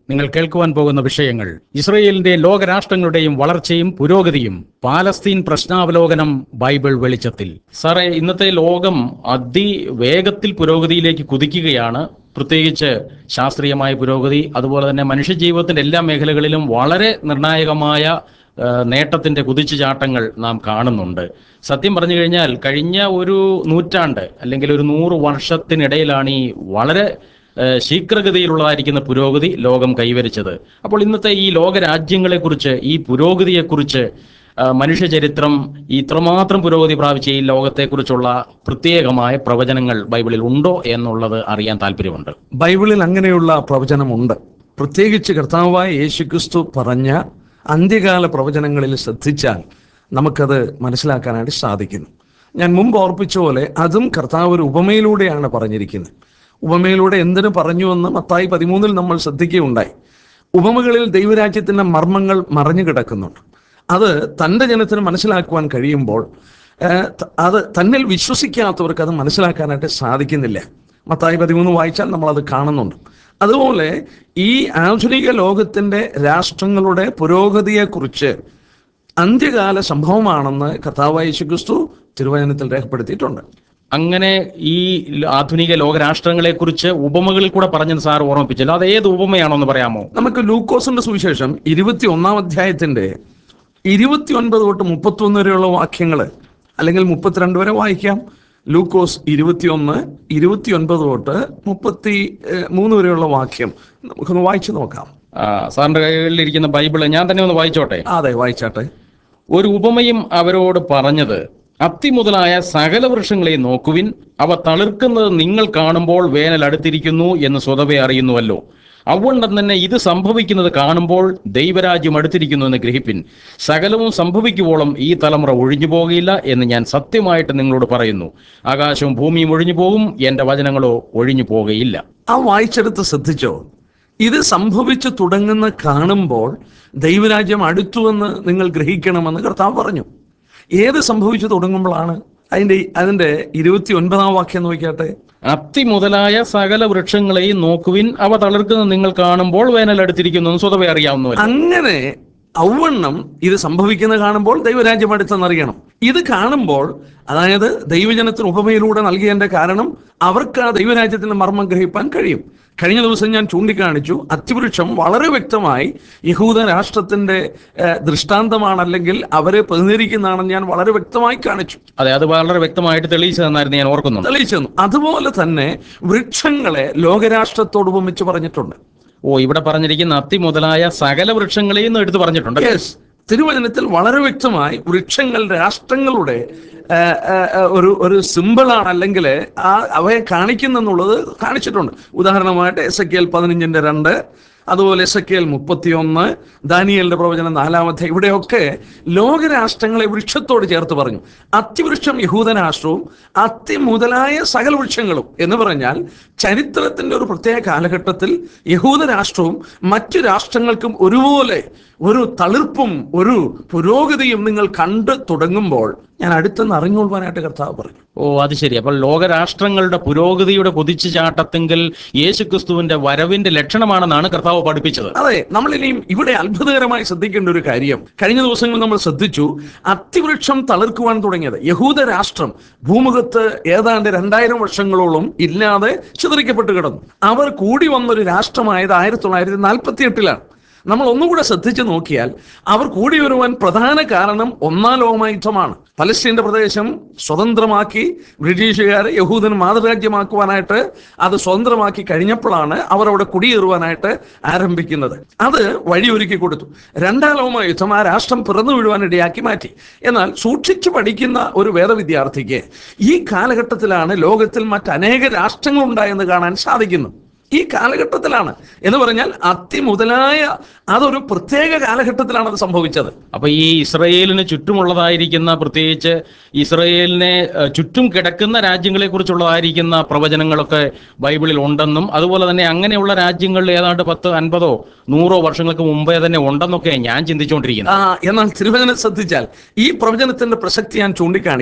നിങ്ങൾ കേൾക്കുവാൻ പോകുന്ന വിഷയങ്ങൾ ഇസ്രയേലിന്റെ ലോകരാഷ്ട്രങ്ങളുടെയും വളർച്ചയും പുരോഗതിയും പാലസ്തീൻ പ്രശ്നാവലോകനം ബൈബിൾ വെളിച്ചത്തിൽ സാറേ ഇന്നത്തെ ലോകം അതിവേഗത്തിൽ പുരോഗതിയിലേക്ക് കുതിക്കുകയാണ് പ്രത്യേകിച്ച് ശാസ്ത്രീയമായ പുരോഗതി അതുപോലെ തന്നെ മനുഷ്യജീവിതത്തിന്റെ എല്ലാ മേഖലകളിലും വളരെ നിർണായകമായ ആ, നേട്ടത്തിന്റെ കുതിച്ചുചാട്ടങ്ങൾ നാം കാണുന്നുണ്ട് സത്യം പറഞ്ഞു കഴിഞ്ഞാൽ കഴിഞ്ഞ ഒരു നൂറ്റാണ്ട് അല്ലെങ്കിൽ ഒരു നൂറ് വർഷത്തിനിടയിലാണ് ഈ വളരെ ഏഹ് ശീഘ്രഗതിയിലുള്ളതായിരിക്കുന്ന പുരോഗതി ലോകം കൈവരിച്ചത് അപ്പോൾ ഇന്നത്തെ ഈ ലോക രാജ്യങ്ങളെക്കുറിച്ച് ഈ പുരോഗതിയെക്കുറിച്ച് ആ, മനുഷ്യചരിത്രം ഇത്രമാത്രം പുരോഗതി പ്രാപിച്ച ഈ ലോകത്തെക്കുറിച്ചുള്ള പ്രത്യേകമായ പ്രവചനങ്ങൾ ബൈബിളിൽ ഉണ്ടോ എന്നുള്ളത് അറിയാൻ താല്പര്യമുണ്ട് ബൈബിളിൽ അങ്ങനെയുള്ള പ്രവചനമുണ്ട് പ്രത്യേകിച്ച് കർത്താവായ യേശുക്രിസ്തു പറഞ്ഞ അന്ത്യകാല പ്രവചനങ്ങളിൽ ശ്രദ്ധിച്ചാൽ നമുക്കത് മനസ്സിലാക്കാനായിട്ട് സാധിക്കുന്നു ഞാൻ മുമ്പ് ഓർപ്പിച്ച പോലെ അതും കർത്താവ് ഒരു ഉപമയിലൂടെയാണ് പറഞ്ഞിരിക്കുന്നത് ഉപമയിലൂടെ എന്തിനു പറഞ്ഞുവെന്ന് മത്തായി പതിമൂന്നിൽ നമ്മൾ ശ്രദ്ധിക്കുകയുണ്ടായി ഉപമകളിൽ ദൈവരാജ്യത്തിന്റെ മർമ്മങ്ങൾ മറഞ്ഞു കിടക്കുന്നുണ്ട് അത് തൻ്റെ ജനത്തിന് മനസ്സിലാക്കുവാൻ കഴിയുമ്പോൾ ഏഹ്, ത- അത് തന്നിൽ വിശ്വസിക്കാത്തവർക്ക് അത് മനസ്സിലാക്കാനായിട്ട് സാധിക്കുന്നില്ല മത്തായി പതിമൂന്ന് വായിച്ചാൽ നമ്മളത് കാണുന്നുണ്ട് അതുപോലെ ഈ ആധുനിക ലോകത്തിന്റെ രാഷ്ട്രങ്ങളുടെ പുരോഗതിയെക്കുറിച്ച് അന്ത്യകാല സംഭവമാണെന്ന് കർത്താവായ യേശുക്രിസ്തു തിരുവചനത്തിൽ രേഖപ്പെടുത്തിയിട്ടുണ്ട് അങ്ങനെ ഈ ആധുനിക ലോകരാഷ്ട്രങ്ങളെക്കുറിച്ച് ഉപമകളിൽ കൂടെ പറഞ്ഞത് സാർ ഓർമ്മിപ്പിച്ചല്ലോ അത് ഏത് ഉപമയാണോ എന്ന് പറയാമോ നമുക്ക് ലൂക്കോസിന്റെ സുവിശേഷം ഇരുപത്തി ഒന്നാം അധ്യായത്തിന്റെ ഇരുപത്തി ഒൻപത് തൊട്ട് മുപ്പത്തി വരെയുള്ള വാക്യങ്ങൾ അല്ലെങ്കിൽ മുപ്പത്തിരണ്ട് വരെ വായിക്കാം ലൂക്കോസ് ഇരുപത്തിയൊന്ന് ഇരുപത്തി ഒൻപത് തൊട്ട് മുപ്പത്തി ഏഹ്, മൂന്ന് വരെയുള്ള വാക്യം നമുക്കൊന്ന് വായിച്ചു നോക്കാം ആ, സാറിന്റെ കയ്യിലിരിക്കുന്ന ബൈബിള് ഞാൻ തന്നെ ഒന്ന് വായിച്ചോട്ടെ അതെ വായിച്ചാട്ടെ ഒരു ഉപമയും അവരോട് പറഞ്ഞത് അത്തി മുതലായ സകല വൃക്ഷങ്ങളെയും നോക്കുവിൻ അവ തളിർക്കുന്നത് നിങ്ങൾ കാണുമ്പോൾ വേനൽ അടുത്തിരിക്കുന്നു എന്ന് സ്വതവേ അറിയുന്നുവല്ലോ അവണ്ണം തന്നെ ഇത് സംഭവിക്കുന്നത് കാണുമ്പോൾ ദൈവരാജ്യം അടുത്തിരിക്കുന്നു എന്ന് ഗ്രഹിപ്പിൻ സകലവും സംഭവിക്കുവോളം ഈ തലമുറ ഒഴിഞ്ഞു പോകുകയില്ല എന്ന് ഞാൻ സത്യമായിട്ട് നിങ്ങളോട് പറയുന്നു ആകാശവും ഭൂമിയും ഒഴിഞ്ഞു പോകും എന്റെ വചനങ്ങളോ ഒഴിഞ്ഞു പോകുകയില്ല ആ വായിച്ചെടുത്ത് ശ്രദ്ധിച്ചോ ഇത് സംഭവിച്ചു തുടങ്ങുന്ന കാണുമ്പോൾ ദൈവരാജ്യം അടുത്തുവെന്ന് നിങ്ങൾ ഗ്രഹിക്കണമെന്ന് കർത്താവ് പറഞ്ഞു ഏത് സംഭവിച്ചു തുടങ്ങുമ്പോഴാണ് അതിന്റെ അതിന്റെ ഇരുപത്തി ഒൻപതാം വാക്യം നോക്കിയാട്ടെ അത്തി മുതലായ സകല വൃക്ഷങ്ങളെയും നോക്കുവിൻ അവ തളിർക്കുന്നത് നിങ്ങൾ കാണുമ്പോൾ വേനൽ അടുത്തിരിക്കുന്നു എന്ന് സ്വതവേ അറിയാവുന്നവർ അങ്ങനെ ഔവണ്ണം ഇത് സംഭവിക്കുന്ന കാണുമ്പോൾ ദൈവരാജ്യം അടുത്തെന്നറിയണം ഇത് കാണുമ്പോൾ അതായത് ദൈവജനത്തിന് ഉപമയിലൂടെ നൽകിയതിന്റെ കാരണം അവർക്ക് ആ ദൈവരാജ്യത്തിന്റെ മർമ്മം ഗ്രഹിപ്പാൻ കഴിയും കഴിഞ്ഞ ദിവസം ഞാൻ ചൂണ്ടിക്കാണിച്ചു അത്തിവൃക്ഷം വളരെ വ്യക്തമായി യഹൂദ രാഷ്ട്രത്തിന്റെ ഏഹ്, ദൃഷ്ടാന്തമാണ് അല്ലെങ്കിൽ അവരെ പ്രതിനിധീകരിക്കുന്നതാണെന്ന് ഞാൻ വളരെ വ്യക്തമായി കാണിച്ചു അതെ അത് വളരെ വ്യക്തമായിട്ട് തെളിയിച്ചു തന്നായിരുന്നു ഞാൻ ഓർക്കുന്നുണ്ട് തെളിയിച്ചു തന്നു അതുപോലെ തന്നെ വൃക്ഷങ്ങളെ ലോകരാഷ്ട്രത്തോട് ഉപമിച്ച് പറഞ്ഞിട്ടുണ്ട് ഓ ഇവിടെ പറഞ്ഞിരിക്കുന്ന അത്തി മുതലായ സകല വൃക്ഷങ്ങളെയും എന്ന് എടുത്തു പറഞ്ഞിട്ടുണ്ട് യെസ് തിരുവചനത്തിൽ വളരെ വ്യക്തമായി വൃക്ഷങ്ങൾ രാഷ്ട്രങ്ങളുടെ ആ, ആ, ആ, ഒരു ഒരു സിമ്പിളാണ് അല്ലെങ്കിൽ ആ അവയെ കാണിക്കുന്നെന്നുള്ളത് കാണിച്ചിട്ടുണ്ട് ഉദാഹരണമായിട്ട് എസ് എ കെ എൽ പതിനഞ്ചിന്റെ രണ്ട് അതുപോലെ എസ് എ കെ എൽ മുപ്പത്തിയൊന്ന് ദാനിയലിന്റെ പ്രവചനം നാലാമത്തെ ഇവിടെയൊക്കെ ലോകരാഷ്ട്രങ്ങളെ വൃക്ഷത്തോട് ചേർത്ത് പറഞ്ഞു അത്തിവൃക്ഷം യഹൂദരാഷ്ട്രവും അത്തി മുതലായ സകല വൃക്ഷങ്ങളും എന്ന് പറഞ്ഞാൽ ചരിത്രത്തിന്റെ ഒരു പ്രത്യേക കാലഘട്ടത്തിൽ യഹൂദരാഷ്ട്രവും മറ്റു രാഷ്ട്രങ്ങൾക്കും ഒരുപോലെ ഒരു തളിർപ്പും ഒരു പുരോഗതിയും നിങ്ങൾ കണ്ടു തുടങ്ങുമ്പോൾ ഞാൻ അടുത്തെന്ന് അറിഞ്ഞുകൊള്ളുവാനായിട്ട് കർത്താവ് പറഞ്ഞു ഓ അത് ശരി അപ്പോൾ ലോകരാഷ്ട്രങ്ങളുടെ പുരോഗതിയുടെ കുതിച്ചു ചാട്ടത്തെങ്കിൽ യേശുക്രിസ്തുവിന്റെ വരവിന്റെ ലക്ഷണമാണെന്നാണ് കർത്താവ് പഠിപ്പിച്ചത് അതെ നമ്മൾ ഇനിയും ഇവിടെ അത്ഭുതകരമായി ശ്രദ്ധിക്കേണ്ട ഒരു കാര്യം കഴിഞ്ഞ ദിവസങ്ങളിൽ നമ്മൾ ശ്രദ്ധിച്ചു അത്തിവൃക്ഷം തളിർക്കുവാൻ തുടങ്ങിയത് യഹൂദ രാഷ്ട്രം ഭൂമുഖത്ത് ഏതാണ്ട് രണ്ടായിരം വർഷങ്ങളോളം ഇല്ലാതെ ചിതറിക്കപ്പെട്ട് കിടന്നു അവർ കൂടി വന്നൊരു രാഷ്ട്രമായത് ആയിരത്തി തൊള്ളായിരത്തി നാൽപ്പത്തി എട്ടിലാണ് നമ്മൾ ഒന്നുകൂടെ ശ്രദ്ധിച്ചു നോക്കിയാൽ അവർ കൂടി വരുവാൻ പ്രധാന കാരണം ഒന്നാം ലോകയുദ്ധമാണ് പലസ്തീന്റെ പ്രദേശം സ്വതന്ത്രമാക്കി ബ്രിട്ടീഷുകാർ യഹൂദൻ മാതൃരാജ്യമാക്കുവാനായിട്ട് അത് സ്വതന്ത്രമാക്കി കഴിഞ്ഞപ്പോഴാണ് അവർ അവിടെ കുടിയേറുവാനായിട്ട് ആരംഭിക്കുന്നത് അത് വഴിയൊരുക്കി കൊടുത്തു രണ്ടാം ലോക യുദ്ധം ആ രാഷ്ട്രം പിറന്നു വീഴുവാൻ ഇടയാക്കി മാറ്റി എന്നാൽ സൂക്ഷിച്ചു പഠിക്കുന്ന ഒരു വേദവിദ്യാർത്ഥിക്ക് ഈ കാലഘട്ടത്തിലാണ് ലോകത്തിൽ മറ്റനേക രാഷ്ട്രങ്ങൾ ഉണ്ടായെന്ന് കാണാൻ സാധിക്കുന്നു ഈ കാലഘട്ടത്തിലാണ് എന്ന് പറഞ്ഞാൽ അതി മുതലായ അതൊരു പ്രത്യേക കാലഘട്ടത്തിലാണ് അത് സംഭവിച്ചത് അപ്പൊ ഈ ഇസ്രയേലിന് ചുറ്റുമുള്ളതായിരിക്കുന്ന പ്രത്യേകിച്ച് ഇസ്രയേലിനെ ഏഹ്, ചുറ്റും കിടക്കുന്ന രാജ്യങ്ങളെ കുറിച്ചുള്ളതായിരിക്കുന്ന പ്രവചനങ്ങളൊക്കെ ബൈബിളിൽ ഉണ്ടെന്നും അതുപോലെ തന്നെ അങ്ങനെയുള്ള രാജ്യങ്ങളിൽ ഏതാണ്ട് പത്ത് അൻപതോ നൂറോ വർഷങ്ങൾക്ക് മുമ്പേ തന്നെ ഉണ്ടെന്നൊക്കെ ഞാൻ ചിന്തിച്ചുകൊണ്ടിരിക്കുന്നത് ആ എന്നാൽ തിരുവചനം ശ്രദ്ധിച്ചാൽ ഈ പ്രവചനത്തിന്റെ പ്രസക്തി ഞാൻ ചൂണ്ടിക്കാണിക്കാം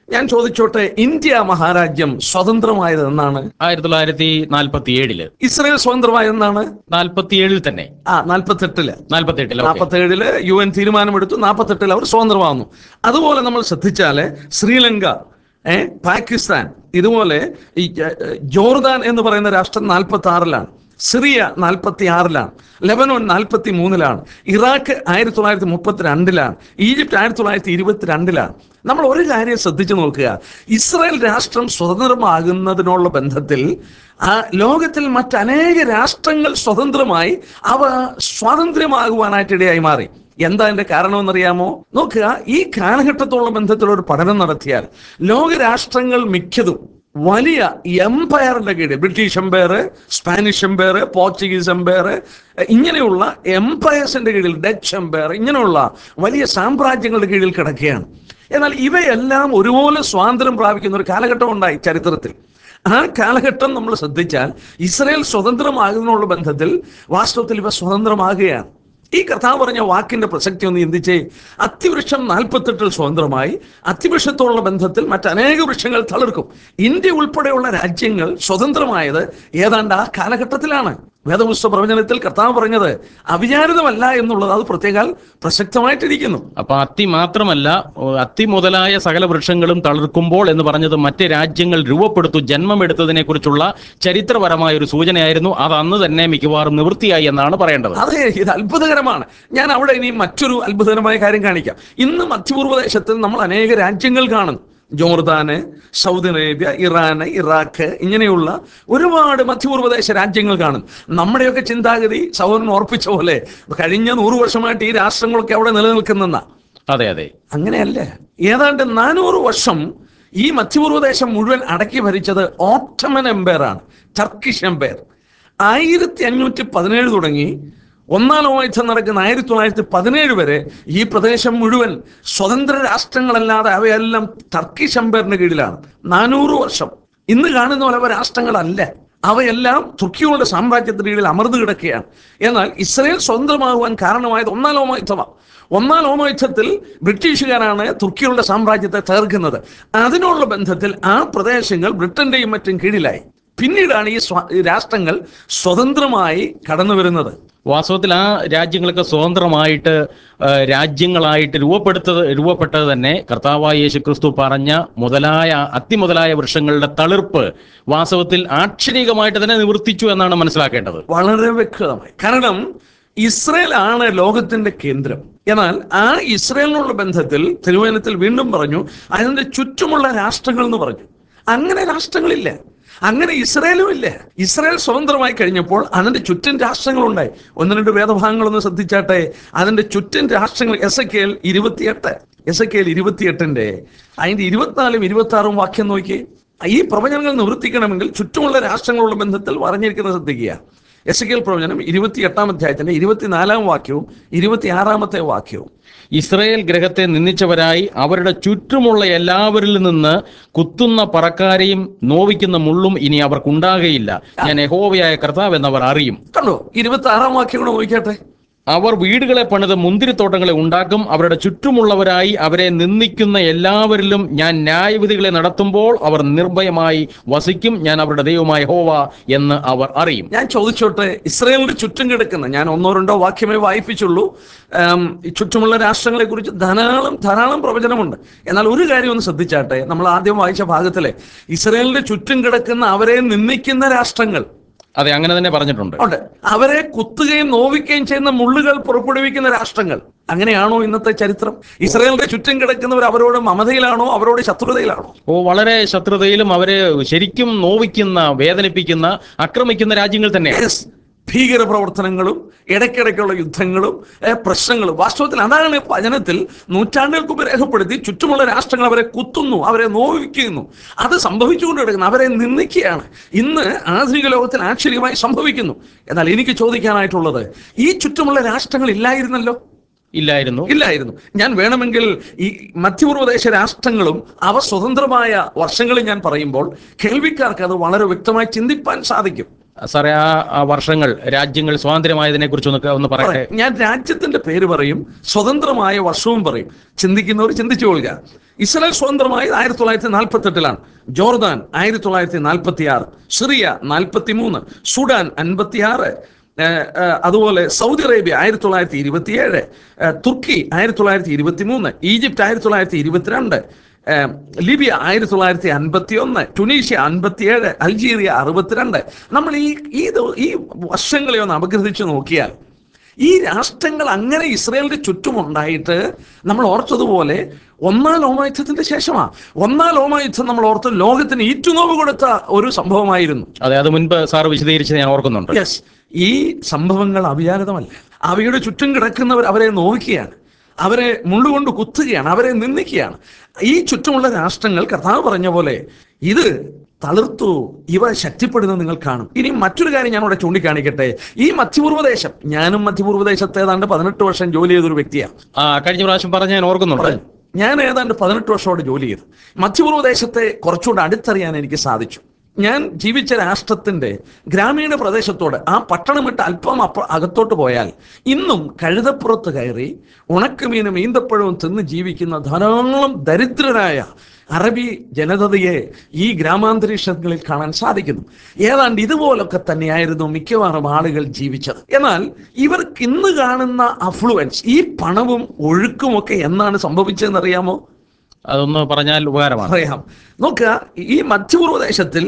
ഞാൻ ചോദിച്ചോട്ടെ ഇന്ത്യ മഹാരാജ്യം സ്വതന്ത്രമായത് എന്നാണ് ആയിരത്തി തൊള്ളായിരത്തി നാൽപ്പത്തി ഏഴില് ഇസ്രയേൽ സ്വതന്ത്രമായതെന്നാണ് നാൽപ്പത്തി ഏഴിൽ തന്നെ ആ നാൽപ്പത്തെട്ടില് നാൽപ്പത്തി എട്ടില് നാൽപ്പത്തേഴില് യു എൻ തീരുമാനമെടുത്തു നാൽപ്പത്തെട്ടിൽ അവർ സ്വതന്ത്രമാകുന്നു അതുപോലെ നമ്മൾ ശ്രദ്ധിച്ചാല് ശ്രീലങ്ക ഏ പാകിസ്ഥാൻ ഇതുപോലെ ഈ ജ- ജോർദാൻ എന്ന് പറയുന്ന രാഷ്ട്രം നാൽപ്പത്തി ആറിലാണ് സിറിയ നാൽപ്പത്തി ആറിലാണ് ലെബനോൻ നാൽപ്പത്തി മൂന്നിലാണ് ഇറാഖ് ആയിരത്തി തൊള്ളായിരത്തി മുപ്പത്തി രണ്ടിലാണ് ഈജിപ്റ്റ് ആയിരത്തി തൊള്ളായിരത്തി ഇരുപത്തി രണ്ടിലാണ് നമ്മൾ ഒരു കാര്യം ശ്രദ്ധിച്ചു നോക്കുക ഇസ്രായേൽ രാഷ്ട്രം സ്വതന്ത്രമാകുന്നതിനുള്ള ബന്ധത്തിൽ ആ ലോകത്തിൽ മറ്റനേക രാഷ്ട്രങ്ങൾ സ്വതന്ത്രമായി അവ സ്വാതന്ത്ര്യമാകുവാനായിട്ട് ഇടയായി മാറി എന്താ അതിന്റെ കാരണമെന്നറിയാമോ നോക്കുക ഈ കാലഘട്ടത്തോളം ബന്ധത്തിൽ ഒരു പഠനം നടത്തിയാൽ ലോകരാഷ്ട്രങ്ങൾ മിക്കതും വലിയ എംപയറിന്റെ കീഴിൽ British empire Spanish empire Portuguese empire ഇങ്ങനെയുള്ള എംപയേഴ്സിന്റെ കീഴിൽ ഡച്ച് എംപയർ ഇങ്ങനെയുള്ള വലിയ സാമ്രാജ്യങ്ങളുടെ കീഴിൽ കിടക്കുകയാണ് എന്നാൽ ഇവയെല്ലാം ഒരുപോലെ സ്വാതന്ത്ര്യം പ്രാപിക്കുന്ന ഒരു കാലഘട്ടം ഉണ്ടായി ചരിത്രത്തിൽ ആ കാലഘട്ടം നമ്മൾ ശ്രദ്ധിച്ചാൽ ഇസ്രയേൽ സ്വതന്ത്രമാകുന്നതിനുള്ള ബന്ധത്തിൽ വാസ്തവത്തിൽ ഇവ സ്വതന്ത്രമാകുകയാണ് ഈ കഥാ പറഞ്ഞ വാക്കിന്റെ പ്രസക്തി ഒന്ന് ചിന്തിച്ചേ അത്തിവൃക്ഷം നാൽപ്പത്തെട്ടിൽ സ്വതന്ത്രമായി അത്തിവൃക്ഷത്തോടുള്ള ബന്ധത്തിൽ മറ്റനേക വൃക്ഷങ്ങൾ തളിർക്കും ഇന്ത്യ ഉൾപ്പെടെയുള്ള രാജ്യങ്ങൾ സ്വതന്ത്രമായത് ഏതാണ്ട് ആ കാലഘട്ടത്തിലാണ് വേദപുസ്തക പ്രവചനത്തിൽ കർത്താവ് പറഞ്ഞത് അവിചാരിതമല്ല എന്നുള്ളത് അത് പ്രത്യേകാൽ പ്രസക്തമായിട്ടിരിക്കുന്നു അപ്പൊ അത്തി മാത്രമല്ല ഓ, അത്തി മുതലായ സകല വൃക്ഷങ്ങളും തളിർക്കുമ്പോൾ എന്ന് പറഞ്ഞത് മറ്റ് രാജ്യങ്ങൾ രൂപപ്പെടുത്തു ജന്മമെടുത്തതിനെ കുറിച്ചുള്ള ചരിത്രപരമായ ഒരു സൂചനയായിരുന്നു അത് അന്ന് തന്നെ മിക്കവാറും നിവൃത്തിയായി എന്നാണ് പറയേണ്ടത് അതെ ഇത് അത്ഭുതകരമാണ് ഞാൻ അവിടെ ഇനി മറ്റൊരു അത്ഭുതകരമായ കാര്യം കാണിക്കാം ഇന്ന് മധ്യപൂർവ്വദേശത്തിൽ നമ്മൾ അനേക രാജ്യങ്ങൾ കാണുന്നു Jordan Saudi Arabia Iran Iraq ഇങ്ങനെയുള്ള ഒരുപാട് മധ്യപൂർവ്വദേശ രാജ്യങ്ങൾ കാണും നമ്മുടെയൊക്കെ ചിന്താഗതി സൗരൻ ഓർപ്പിച്ച പോലെ കഴിഞ്ഞ നൂറ് വർഷമായിട്ട് ഈ രാഷ്ട്രങ്ങളൊക്കെ അവിടെ നിലനിൽക്കുന്ന അതെ അതെ അങ്ങനെയല്ല ഏതാണ്ട് നാനൂറ് വർഷം ഈ മധ്യപൂർവ്വദേശം മുഴുവൻ അടക്കി ഭരിച്ചത് ഓട്ടമൻ എംപയർ ആണ് ടർക്കിഷ് എംപയർ ആയിരത്തി അഞ്ഞൂറ്റി പതിനേഴ് തുടങ്ങി ഒന്നാം ലോകയുദ്ധം നടക്കുന്ന ആയിരത്തി തൊള്ളായിരത്തി പതിനേഴ് വരെ ഈ പ്രദേശം മുഴുവൻ സ്വതന്ത്ര രാഷ്ട്രങ്ങളല്ലാതെ അവയെല്ലാം ടർക്കിഷ് എംപയറിന്റെ കീഴിലാണ് നാനൂറ് വർഷം ഇന്ന് കാണുന്ന പോലെ അവ രാഷ്ട്രങ്ങളല്ല അവയെല്ലാം തുർക്കിയുടെ സാമ്രാജ്യത്തിന്റെ കീഴിൽ അമർന്നു കിടക്കുകയാണ് എന്നാൽ ഇസ്രയേൽ സ്വതന്ത്രമാകുവാൻ കാരണമായത് ഒന്നാം ലോകയുദ്ധമാണ് ഒന്നാം ലോകയുദ്ധത്തിൽ ബ്രിട്ടീഷുകാരാണ് തുർക്കിയുടെ സാമ്രാജ്യത്തെ തകർക്കുന്നത് അതിനുള്ള ബന്ധത്തിൽ ആ പ്രദേശങ്ങൾ ബ്രിട്ടന്റെയും മറ്റും കീഴിലായി പിന്നീടാണ് ഈ സ്വ- ഈ രാഷ്ട്രങ്ങൾ സ്വതന്ത്രമായി കടന്നു വരുന്നത് വാസ്തവത്തിൽ ആ രാജ്യങ്ങളൊക്കെ സ്വതന്ത്രമായിട്ട് ആ, രാജ്യങ്ങളായിട്ട് രൂപപ്പെടുത്തത് രൂപപ്പെട്ടത് തന്നെ കർത്താവായ യേശു ക്രിസ്തു പറഞ്ഞ മുതലായ അതിമുതലായ വൃക്ഷങ്ങളുടെ തളിർപ്പ് വാസ്തവത്തിൽ ആക്ഷരികമായിട്ട് തന്നെ നിവർത്തിച്ചു എന്നാണ് മനസ്സിലാക്കേണ്ടത് വളരെ വ്യക്തമായി കാരണം ഇസ്രയേൽ ആണ് ലോകത്തിന്റെ കേന്ദ്രം എന്നാൽ ആ ഇസ്രയേലിനുള്ള ബന്ധത്തിൽ തിരുവനന്തപുരത്തിൽ വീണ്ടും പറഞ്ഞു അതിന്റെ ചുറ്റുമുള്ള രാഷ്ട്രങ്ങൾ എന്ന് പറഞ്ഞു അങ്ങനെ രാഷ്ട്രങ്ങളില്ല അങ്ങനെ ഇസ്രയേലും ഇല്ല ഇസ്രയേൽ സ്വതന്ത്രമായി കഴിഞ്ഞപ്പോൾ അതിന്റെ ചുറ്റും രാഷ്ട്രങ്ങളുണ്ടായി ഒന്ന് രണ്ട് വേദഭാഗങ്ങളൊന്ന് ശ്രദ്ധിച്ചാട്ടെ അതിന്റെ ചുറ്റും രാഷ്ട്രങ്ങൾ എസ് എ കെൽ ഇരുപത്തിയെട്ട് എസ് എ കെൽ ഇരുപത്തിയെട്ടിന്റെ അതിന്റെ ഇരുപത്തിനാലും ഇരുപത്തി ആറും വാക്യം നോക്കി ഈ പ്രവചനങ്ങൾ നിവർത്തിക്കണമെങ്കിൽ ചുറ്റുമുള്ള രാഷ്ട്രങ്ങളുള്ള ബന്ധത്തിൽ പറഞ്ഞിരിക്കുന്നത് ശ്രദ്ധിക്കുക എസ് കെൽ പ്രവചനം ഇരുപത്തി എട്ടാം അധ്യായത്തിന്റെ ഇരുപത്തിനാലാം വാക്യവും ഇരുപത്തിയാറാമത്തെ വാക്യവും ഇസ്രയേൽ ഗ്രഹത്തെ നിന്ദിച്ചവരായി അവരുടെ ചുറ്റുമുള്ള എല്ലാവരിൽ നിന്ന് കുത്തുന്ന പറക്കാരെയും നോവിക്കുന്ന മുള്ളും ഇനി അവർക്കുണ്ടാകയില്ല ഞാൻ യഹോവയായ കർത്താവ് എന്നവർ അറിയും കണ്ടോ ഇരുപത്തി ആറാം വാക്യം കൂടെ നോക്കിയാട്ടെ അവർ വീടുകളെ പണിത് മുന്തിരിത്തോട്ടങ്ങളെ ഉണ്ടാക്കും അവരുടെ ചുറ്റുമുള്ളവരായി അവരെ നിന്ദിക്കുന്ന എല്ലാവരിലും ഞാൻ ന്യായവിധികളെ നടത്തുമ്പോൾ അവർ നിർഭയമായി വസിക്കും ഞാൻ അവരുടെ ദൈവമായ ഹോവ എന്ന് അവർ അറിയും ഞാൻ ചോദിച്ചോട്ടെ ഇസ്രയേലിന്റെ ചുറ്റും കിടക്കുന്ന ഞാൻ ഒന്നോ രണ്ടോ വാക്യമേ വായിപ്പിച്ചുള്ളൂ ആം, ഈ ചുറ്റുമുള്ള രാഷ്ട്രങ്ങളെ കുറിച്ച് ധാരാളം ധാരാളം പ്രവചനമുണ്ട് എന്നാൽ ഒരു കാര്യം ഒന്ന് ശ്രദ്ധിച്ചാട്ടെ നമ്മൾ ആദ്യം വായിച്ച ഭാഗത്തിലെ ഇസ്രയേലിന്റെ ചുറ്റും കിടക്കുന്ന അവരെ നിന്ദിക്കുന്ന രാഷ്ട്രങ്ങൾ അതെ അങ്ങനെ തന്നെ പറഞ്ഞിട്ടുണ്ട് ഉണ്ട് അവരെ കുത്തുകയും നോവിക്കുകയും ചെയ്യുന്ന മുള്ളുകൾ പുറപ്പെടുവിക്കുന്ന രാഷ്ട്രങ്ങൾ അങ്ങനെയാണോ ഇന്നത്തെ ചരിത്രം ഇസ്രയേലിന്റെ ചുറ്റും കിടക്കുന്നവർ അവരോട് മമതയിലാണോ അവരോട് ശത്രുതയിലാണോ ഓ വളരെ ശത്രുതയിലും അവരെ ശരിക്കും നോവിക്കുന്ന വേദനിപ്പിക്കുന്ന ആക്രമിക്കുന്ന രാജ്യങ്ങൾ തന്നെയാണ് Yes. ഭീകര പ്രവർത്തനങ്ങളും ഇടയ്ക്കിടയ്ക്കുള്ള യുദ്ധങ്ങളും ഏ, പ്രശ്നങ്ങളും വാസ്തവത്തിൽ അതാണ് വചനത്തിൽ നൂറ്റാണ്ടുകൾക്ക് മുമ്പ് രേഖപ്പെടുത്തി ചുറ്റുമുള്ള രാഷ്ട്രങ്ങൾ അവരെ കുത്തുന്നു അവരെ നോവിക്കുന്നു അത് സംഭവിച്ചുകൊണ്ട് കിടക്കുന്നു അവരെ നിന്ദിക്കുകയാണ് ഇന്ന് ആധുനിക ലോകത്തിൽ ആശ്ചര്യമായി സംഭവിക്കുന്നു എന്നാൽ എനിക്ക് ചോദിക്കാനായിട്ടുള്ളത് ഈ ചുറ്റുമുള്ള രാഷ്ട്രങ്ങൾ ഇല്ലായിരുന്നല്ലോ ഇല്ലായിരുന്നു ഇല്ലായിരുന്നു ഞാൻ വേണമെങ്കിൽ ഈ മധ്യപൂർവ്വദേശ രാഷ്ട്രങ്ങളും അവ സ്വതന്ത്രമായ വർഷങ്ങളിൽ ഞാൻ പറയുമ്പോൾ കേൾവിക്കാർക്ക് അത് വളരെ വ്യക്തമായി ചിന്തിപ്പാൻ സാധിക്കും സാറേ ആ ആ വർഷങ്ങൾ രാജ്യങ്ങൾ സ്വാതന്ത്ര്യമായതിനെ കുറിച്ചൊന്ന് ഒന്ന് പറയട്ടെ ഞാൻ രാജ്യത്തിന്റെ പേര് പറയും സ്വതന്ത്രമായ വർഷവും പറയും ചിന്തിക്കുന്നവർ ചിന്തിച്ചു കൊള്ളുക ഇസ്രായേൽ സ്വതന്ത്രമായത് ആയിരത്തി തൊള്ളായിരത്തി നാൽപ്പത്തി എട്ടിലാണ് ജോർദാൻ ആയിരത്തി തൊള്ളായിരത്തി നാൽപ്പത്തി ആറ് സിറിയ നാൽപ്പത്തി മൂന്ന് സുഡാൻ അൻപത്തി ആറ് അതുപോലെ സൗദി അറേബ്യ ആയിരത്തി തൊള്ളായിരത്തി ഇരുപത്തിയേഴ് തുർക്കി ആയിരത്തി തൊള്ളായിരത്തി ഇരുപത്തി മൂന്ന് ഈജിപ്റ്റ് ആയിരത്തി തൊള്ളായിരത്തി ഇരുപത്തിരണ്ട് ഏഹ് ലിബിയ ആയിരത്തി തൊള്ളായിരത്തി അൻപത്തി ഒന്ന് ടുണീഷ്യ അൻപത്തിയേഴ് അൾജീരിയ അറുപത്തിരണ്ട് നമ്മൾ ഈ ഈ ദ- ഈ വർഷങ്ങളെ ഒന്ന് അപഗ്രഥിച്ച് നോക്കിയാൽ ഈ രാഷ്ട്രങ്ങൾ അങ്ങനെ ഇസ്രയേലിന്റെ ചുറ്റുമുണ്ടായിട്ട് നമ്മൾ ഓർത്തതുപോലെ ഒന്നാം ലോമായുദ്ധത്തിന്റെ ശേഷമാ ഒന്നാം ലോമായുദ്ധം നമ്മൾ ഓർത്ത് ലോകത്തിന് ഈറ്റുനോവ് കൊടുത്ത ഒരു സംഭവമായിരുന്നു അതെ അത് മുൻപ് സാർ വിശദീകരിച്ചത് ഞാൻ ഓർക്കുന്നുണ്ട് യെസ് ഈ സംഭവങ്ങൾ അവിചാരിതമല്ല അവയുടെ ചുറ്റും കിടക്കുന്നവർ അവരെ നോക്കുകയാണ് അവരെ മുള്ളുകൊണ്ട് കുത്തുകയാണ് അവരെ നിന്ദിക്കുകയാണ് ഈ ചുറ്റുമുള്ള രാഷ്ട്രങ്ങൾ കർത്താവ് പറഞ്ഞ പോലെ ഇത് തളിർത്തു ഇവ ശക്തിപ്പെടുന്നത് നിങ്ങൾ കാണും ഇനി മറ്റൊരു കാര്യം ഞാൻ ഇവിടെ ചൂണ്ടിക്കാണിക്കട്ടെ ഈ മധ്യപൂർവ്വദേശം ഞാനും മധ്യപൂർവ്വദേശത്ത് ഏതാണ്ട് പതിനെട്ട് വർഷം ജോലി ചെയ്തൊരു വ്യക്തിയാണ് ആ കഴിഞ്ഞ പ്രാവശ്യം പറഞ്ഞ ഞാൻ ഓർക്കുന്നുണ്ട് ഞാൻ ഏതാണ്ട് പതിനെട്ട് വർഷത്തോടെ ജോലി ചെയ്തു മധ്യപൂർവ്വദേശത്തെ കുറച്ചുകൂടെ അടുത്തറിയാൻ എനിക്ക് സാധിച്ചു ഞാൻ ജീവിച്ച രാഷ്ട്രത്തിന്റെ ഗ്രാമീണ പ്രദേശത്തോട് ആ പട്ടണം വിട്ട് അല്പം അപ്പ അകത്തോട്ട് പോയാൽ ഇന്നും കഴുതപ്പുറത്ത് കയറി ഉണക്കമീനും ഈന്തപ്പഴവും തിന്ന് ജീവിക്കുന്ന ധാരാളം ദരിദ്രരായ അറബി ജനതയെ ഈ ഗ്രാമാന്തരീക്ഷങ്ങളിൽ കാണാൻ സാധിക്കുന്നു ഏതാണ്ട് ഇതുപോലൊക്കെ തന്നെയായിരുന്നു മിക്കവാറും ആളുകൾ ജീവിച്ചത് എന്നാൽ ഇവർക്ക് ഇന്ന് കാണുന്ന അഫ്ലുവൻസ് ഈ പണവും ഒഴുക്കുമൊക്കെ എന്നാണ് സംഭവിച്ചതെന്ന് അറിയാമോ അതൊന്ന് പറഞ്ഞാൽ ഉപകാരമാണ് അറിയാം നോക്കുക ഈ മധ്യപൂർവ്വദേശത്തിൽ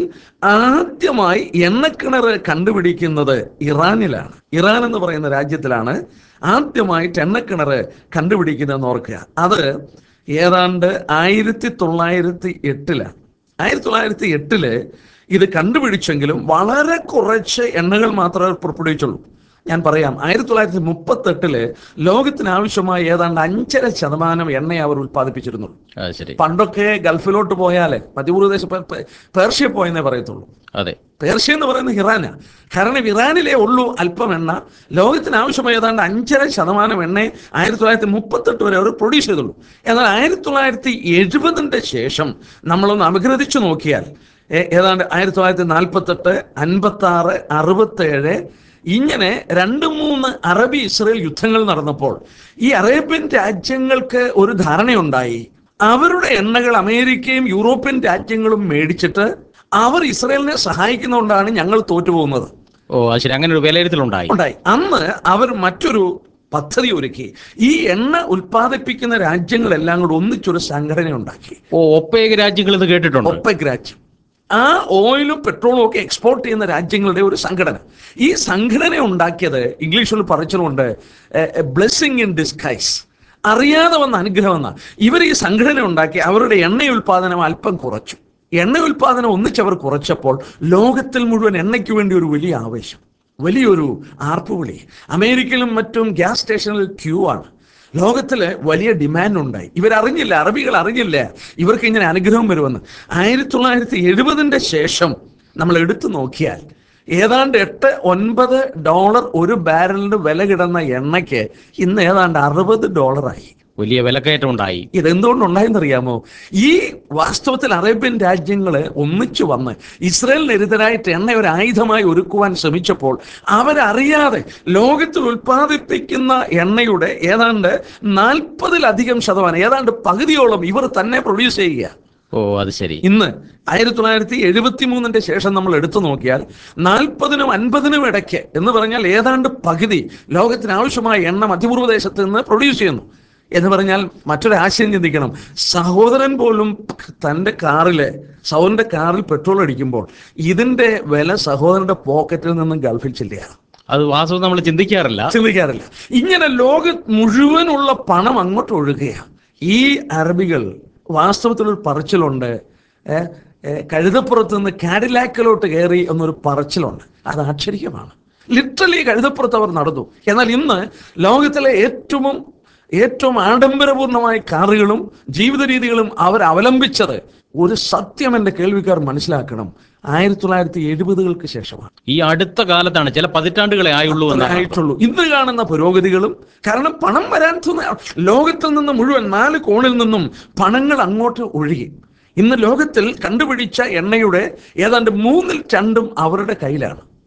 ആദ്യമായി എണ്ണക്കിണർ കണ്ടുപിടിക്കുന്നത് ഇറാനിലാണ് ഇറാൻ എന്ന് പറയുന്ന രാജ്യത്തിലാണ് ആദ്യമായിട്ട് എണ്ണക്കിണർ കണ്ടുപിടിക്കുന്നതെന്ന് ഓർക്കുക അത് ഏതാണ്ട് ആയിരത്തി തൊള്ളായിരത്തി എട്ടിലാണ് ആയിരത്തി തൊള്ളായിരത്തി എട്ടില് ഇത് കണ്ടുപിടിച്ചെങ്കിലും വളരെ കുറച്ച് എണ്ണകൾ മാത്രമേ പുറപ്പെടുവിച്ചുള്ളൂ ഞാൻ പറയാം ആയിരത്തി തൊള്ളായിരത്തി മുപ്പത്തെട്ടില് ലോകത്തിന് ആവശ്യമായ ഏതാണ്ട് അഞ്ചര ശതമാനം എണ്ണയെ അവർ ഉത്പാദിപ്പിച്ചിരുന്നുള്ളൂ അത് ശരി പണ്ടൊക്കെ ഗൾഫിലോട്ട് പോയാലേ മധ്യപൂർവ്വദേശ പേ- പേ- പേർഷ്യ പോയെന്നേ പറയത്തുള്ളൂ അതെ പേർഷ്യ എന്ന് പറയുന്നത് ഇറാനാ കാരണം ഇറാനിലേ ഉള്ളൂ അല്പം എണ്ണ ലോകത്തിന് ആവശ്യമായ ഏതാണ്ട് അഞ്ചര ശതമാനം എണ്ണയെ ആയിരത്തി തൊള്ളായിരത്തി മുപ്പത്തെട്ട് വരെ അവർ പ്രൊഡ്യൂസ് ചെയ്തുള്ളൂ എന്നാൽ ആയിരത്തി തൊള്ളായിരത്തി എഴുപതിൻ്റെ ശേഷം നമ്മളൊന്ന് അപഗ്രഥിച്ചു നോക്കിയാൽ ഏ- ഏതാണ്ട് ആയിരത്തി തൊള്ളായിരത്തി നാൽപ്പത്തെട്ട് അൻപത്തി ആറ് അറുപത്തേഴ് ഇങ്ങനെ രണ്ട് മൂന്ന് അറബി ഇസ്രയേൽ യുദ്ധങ്ങൾ നടന്നപ്പോൾ ഈ അറേബ്യൻ രാജ്യങ്ങൾക്ക് ഒരു ധാരണയുണ്ടായി അവരുടെ എണ്ണകൾ അമേരിക്കയും യൂറോപ്യൻ രാജ്യങ്ങളും മേടിച്ചിട്ട് അവർ ഇസ്രയേലിനെ സഹായിക്കുന്നതുകൊണ്ടാണ് ഞങ്ങൾ തോറ്റുപോകുന്നത് ഓ അത് ശരി അങ്ങനെ ഒരു വിലയിരുത്തലുണ്ടായി ഉണ്ടായി അന്ന് അവർ മറ്റൊരു പദ്ധതി ഒരുക്കി ഈ എണ്ണ ഉൽപ്പാദിപ്പിക്കുന്ന രാജ്യങ്ങളെല്ലാം കൂടെ ഒന്നിച്ചൊരു സംഘടന ഉണ്ടാക്കി ഓ ഒപ്പേക രാജ്യങ്ങൾ ഇത് കേട്ടിട്ടുണ്ട് ഒപ്പക് രാജ്യം ആ ഓയിലും പെട്രോളും ഒക്കെ എക്സ്പോർട്ട് ചെയ്യുന്ന രാജ്യങ്ങളുടെ ഒരു സംഘടന ഈ സംഘടന ഉണ്ടാക്കിയത് ഇംഗ്ലീഷിൽ പറച്ചിലുണ്ട് ബ്ലെസ്സിങ് ഇൻ ഡിസ്കൈസ് അറിയാതെ വന്ന അനുഗ്രഹം എന്ന ഇവർ ഈ സംഘടന ഉണ്ടാക്കി അവരുടെ എണ്ണ ഉൽപാദനം അല്പം കുറച്ചു എണ്ണ ഉൽപാദനം ഒന്നിച്ചവർ കുറച്ചപ്പോൾ ലോകത്തിൽ മുഴുവൻ എണ്ണയ്ക്ക് വേണ്ടി ഒരു വലിയ ആവേശം വലിയൊരു ആർപ്പുവിളി അമേരിക്കയിലും മറ്റും ഗ്യാസ് സ്റ്റേഷനിൽ ക്യൂ ആണ് ലോകത്തില് വലിയ ഡിമാൻഡ് ഉണ്ടായി ഇവരറിഞ്ഞില്ല അറബികൾ അറിഞ്ഞില്ല ഇവർക്ക് ഇങ്ങനെ അനുഗ്രഹം വരുമെന്ന് ആയിരത്തി തൊള്ളായിരത്തി എഴുപതിൻ്റെ ശേഷം നമ്മൾ എടുത്തു നോക്കിയാൽ ഏതാണ്ട് എട്ട് ഒൻപത് ഡോളർ ഒരു ബാരലിന് വില കിടന്ന എണ്ണയ്ക്ക് ഇന്ന് ഏതാണ്ട് അറുപത് ഡോളറായി വലിയ വിലക്കയറ്റം ഉണ്ടായി ഇതെന്തുകൊണ്ടുണ്ടായെന്നറിയാമോ ഈ വാസ്തവത്തിൽ അറേബ്യൻ രാജ്യങ്ങൾ ഒന്നിച്ചു വന്ന് ഇസ്രയേലിനെതിരായിട്ട് എണ്ണ ഒരു ആയുധമായി ഒരുക്കുവാൻ ശ്രമിച്ചപ്പോൾ അവരറിയാതെ ലോകത്തിൽ ഉൽപ്പാദിപ്പിക്കുന്ന എണ്ണയുടെ ഏതാണ്ട് നാൽപ്പതിലധികം ശതമാനം ഏതാണ്ട് പകുതിയോളം ഇവർ തന്നെ പ്രൊഡ്യൂസ് ചെയ്യുക ഓ അത് ശരി ഇന്ന് ആയിരത്തി തൊള്ളായിരത്തി എഴുപത്തി മൂന്നിന്റെ ശേഷം നമ്മൾ എടുത്തു നോക്കിയാൽ നാൽപ്പതിനും അൻപതിനും ഇടയ്ക്ക് എന്ന് പറഞ്ഞാൽ ഏതാണ്ട് പകുതി ലോകത്തിന് ആവശ്യമായ എണ്ണ മധ്യപൂർവ്വദേശത്ത് നിന്ന് പ്രൊഡ്യൂസ് ചെയ്യുന്നു എന്ന് പറഞ്ഞാൽ മറ്റൊരു ആശയം ചിന്തിക്കണം സഹോദരൻ പോലും തൻ്റെ കാറില് സഹോദരന്റെ കാറിൽ പെട്രോൾ അടിക്കുമ്പോൾ ഇതിന്റെ വില സഹോദരന്റെ പോക്കറ്റിൽ നിന്നും ഗൾഫിൽ ചെല്ലുകയാണ് അത് വാസ്തവം നമ്മൾ ചിന്തിക്കാറില്ല ചിന്തിക്കാറില്ല ഇങ്ങനെ ലോക മുഴുവനുള്ള പണം അങ്ങോട്ട് ഒഴുകുകയാണ് ഈ അറബികൾ വാസ്തവത്തിൽ ഒരു പറച്ചിലുണ്ട് ഏ, ഏ, കഴുതപ്പുറത്ത് നിന്ന് കാഡിലാക്കിലോട്ട് കയറി എന്നൊരു പറച്ചിലുണ്ട് അത് ആശ്ചര്യമാണ് ലിറ്ററലി കഴുതപ്പുറത്ത് അവർ നടന്നു എന്നാൽ ഇന്ന് ലോകത്തിലെ ഏറ്റവും ഏറ്റവും ആഡംബരപൂർണമായ കാറുകളും ജീവിത രീതികളും അവർ അവലംബിച്ചത് ഒരു സത്യം എൻ്റെ കേൾവിക്കാർ മനസ്സിലാക്കണം ആയിരത്തി തൊള്ളായിരത്തി എഴുപതുകൾക്ക് ശേഷമാണ് ഈ അടുത്ത കാലത്താണ് ചില പതിറ്റാണ്ടുകളെ ആയുള്ളൂ എന്നാണ് ആയിട്ടുള്ളൂ ഇന്ന് കാണുന്ന പുരോഗതികളും കാരണം പണം വരാൻ തോന്നുന്ന ലോകത്തിൽ നിന്ന് മുഴുവൻ നാല് കോണിൽ നിന്നും പണങ്ങൾ അങ്ങോട്ട് ഒഴുകി ഇന്ന് ലോകത്തിൽ കണ്ടുപിടിച്ച എണ്ണയുടെ ഏതാണ്ട് മൂന്നിൽ രണ്ടും അവരുടെ കയ്യിലാണ്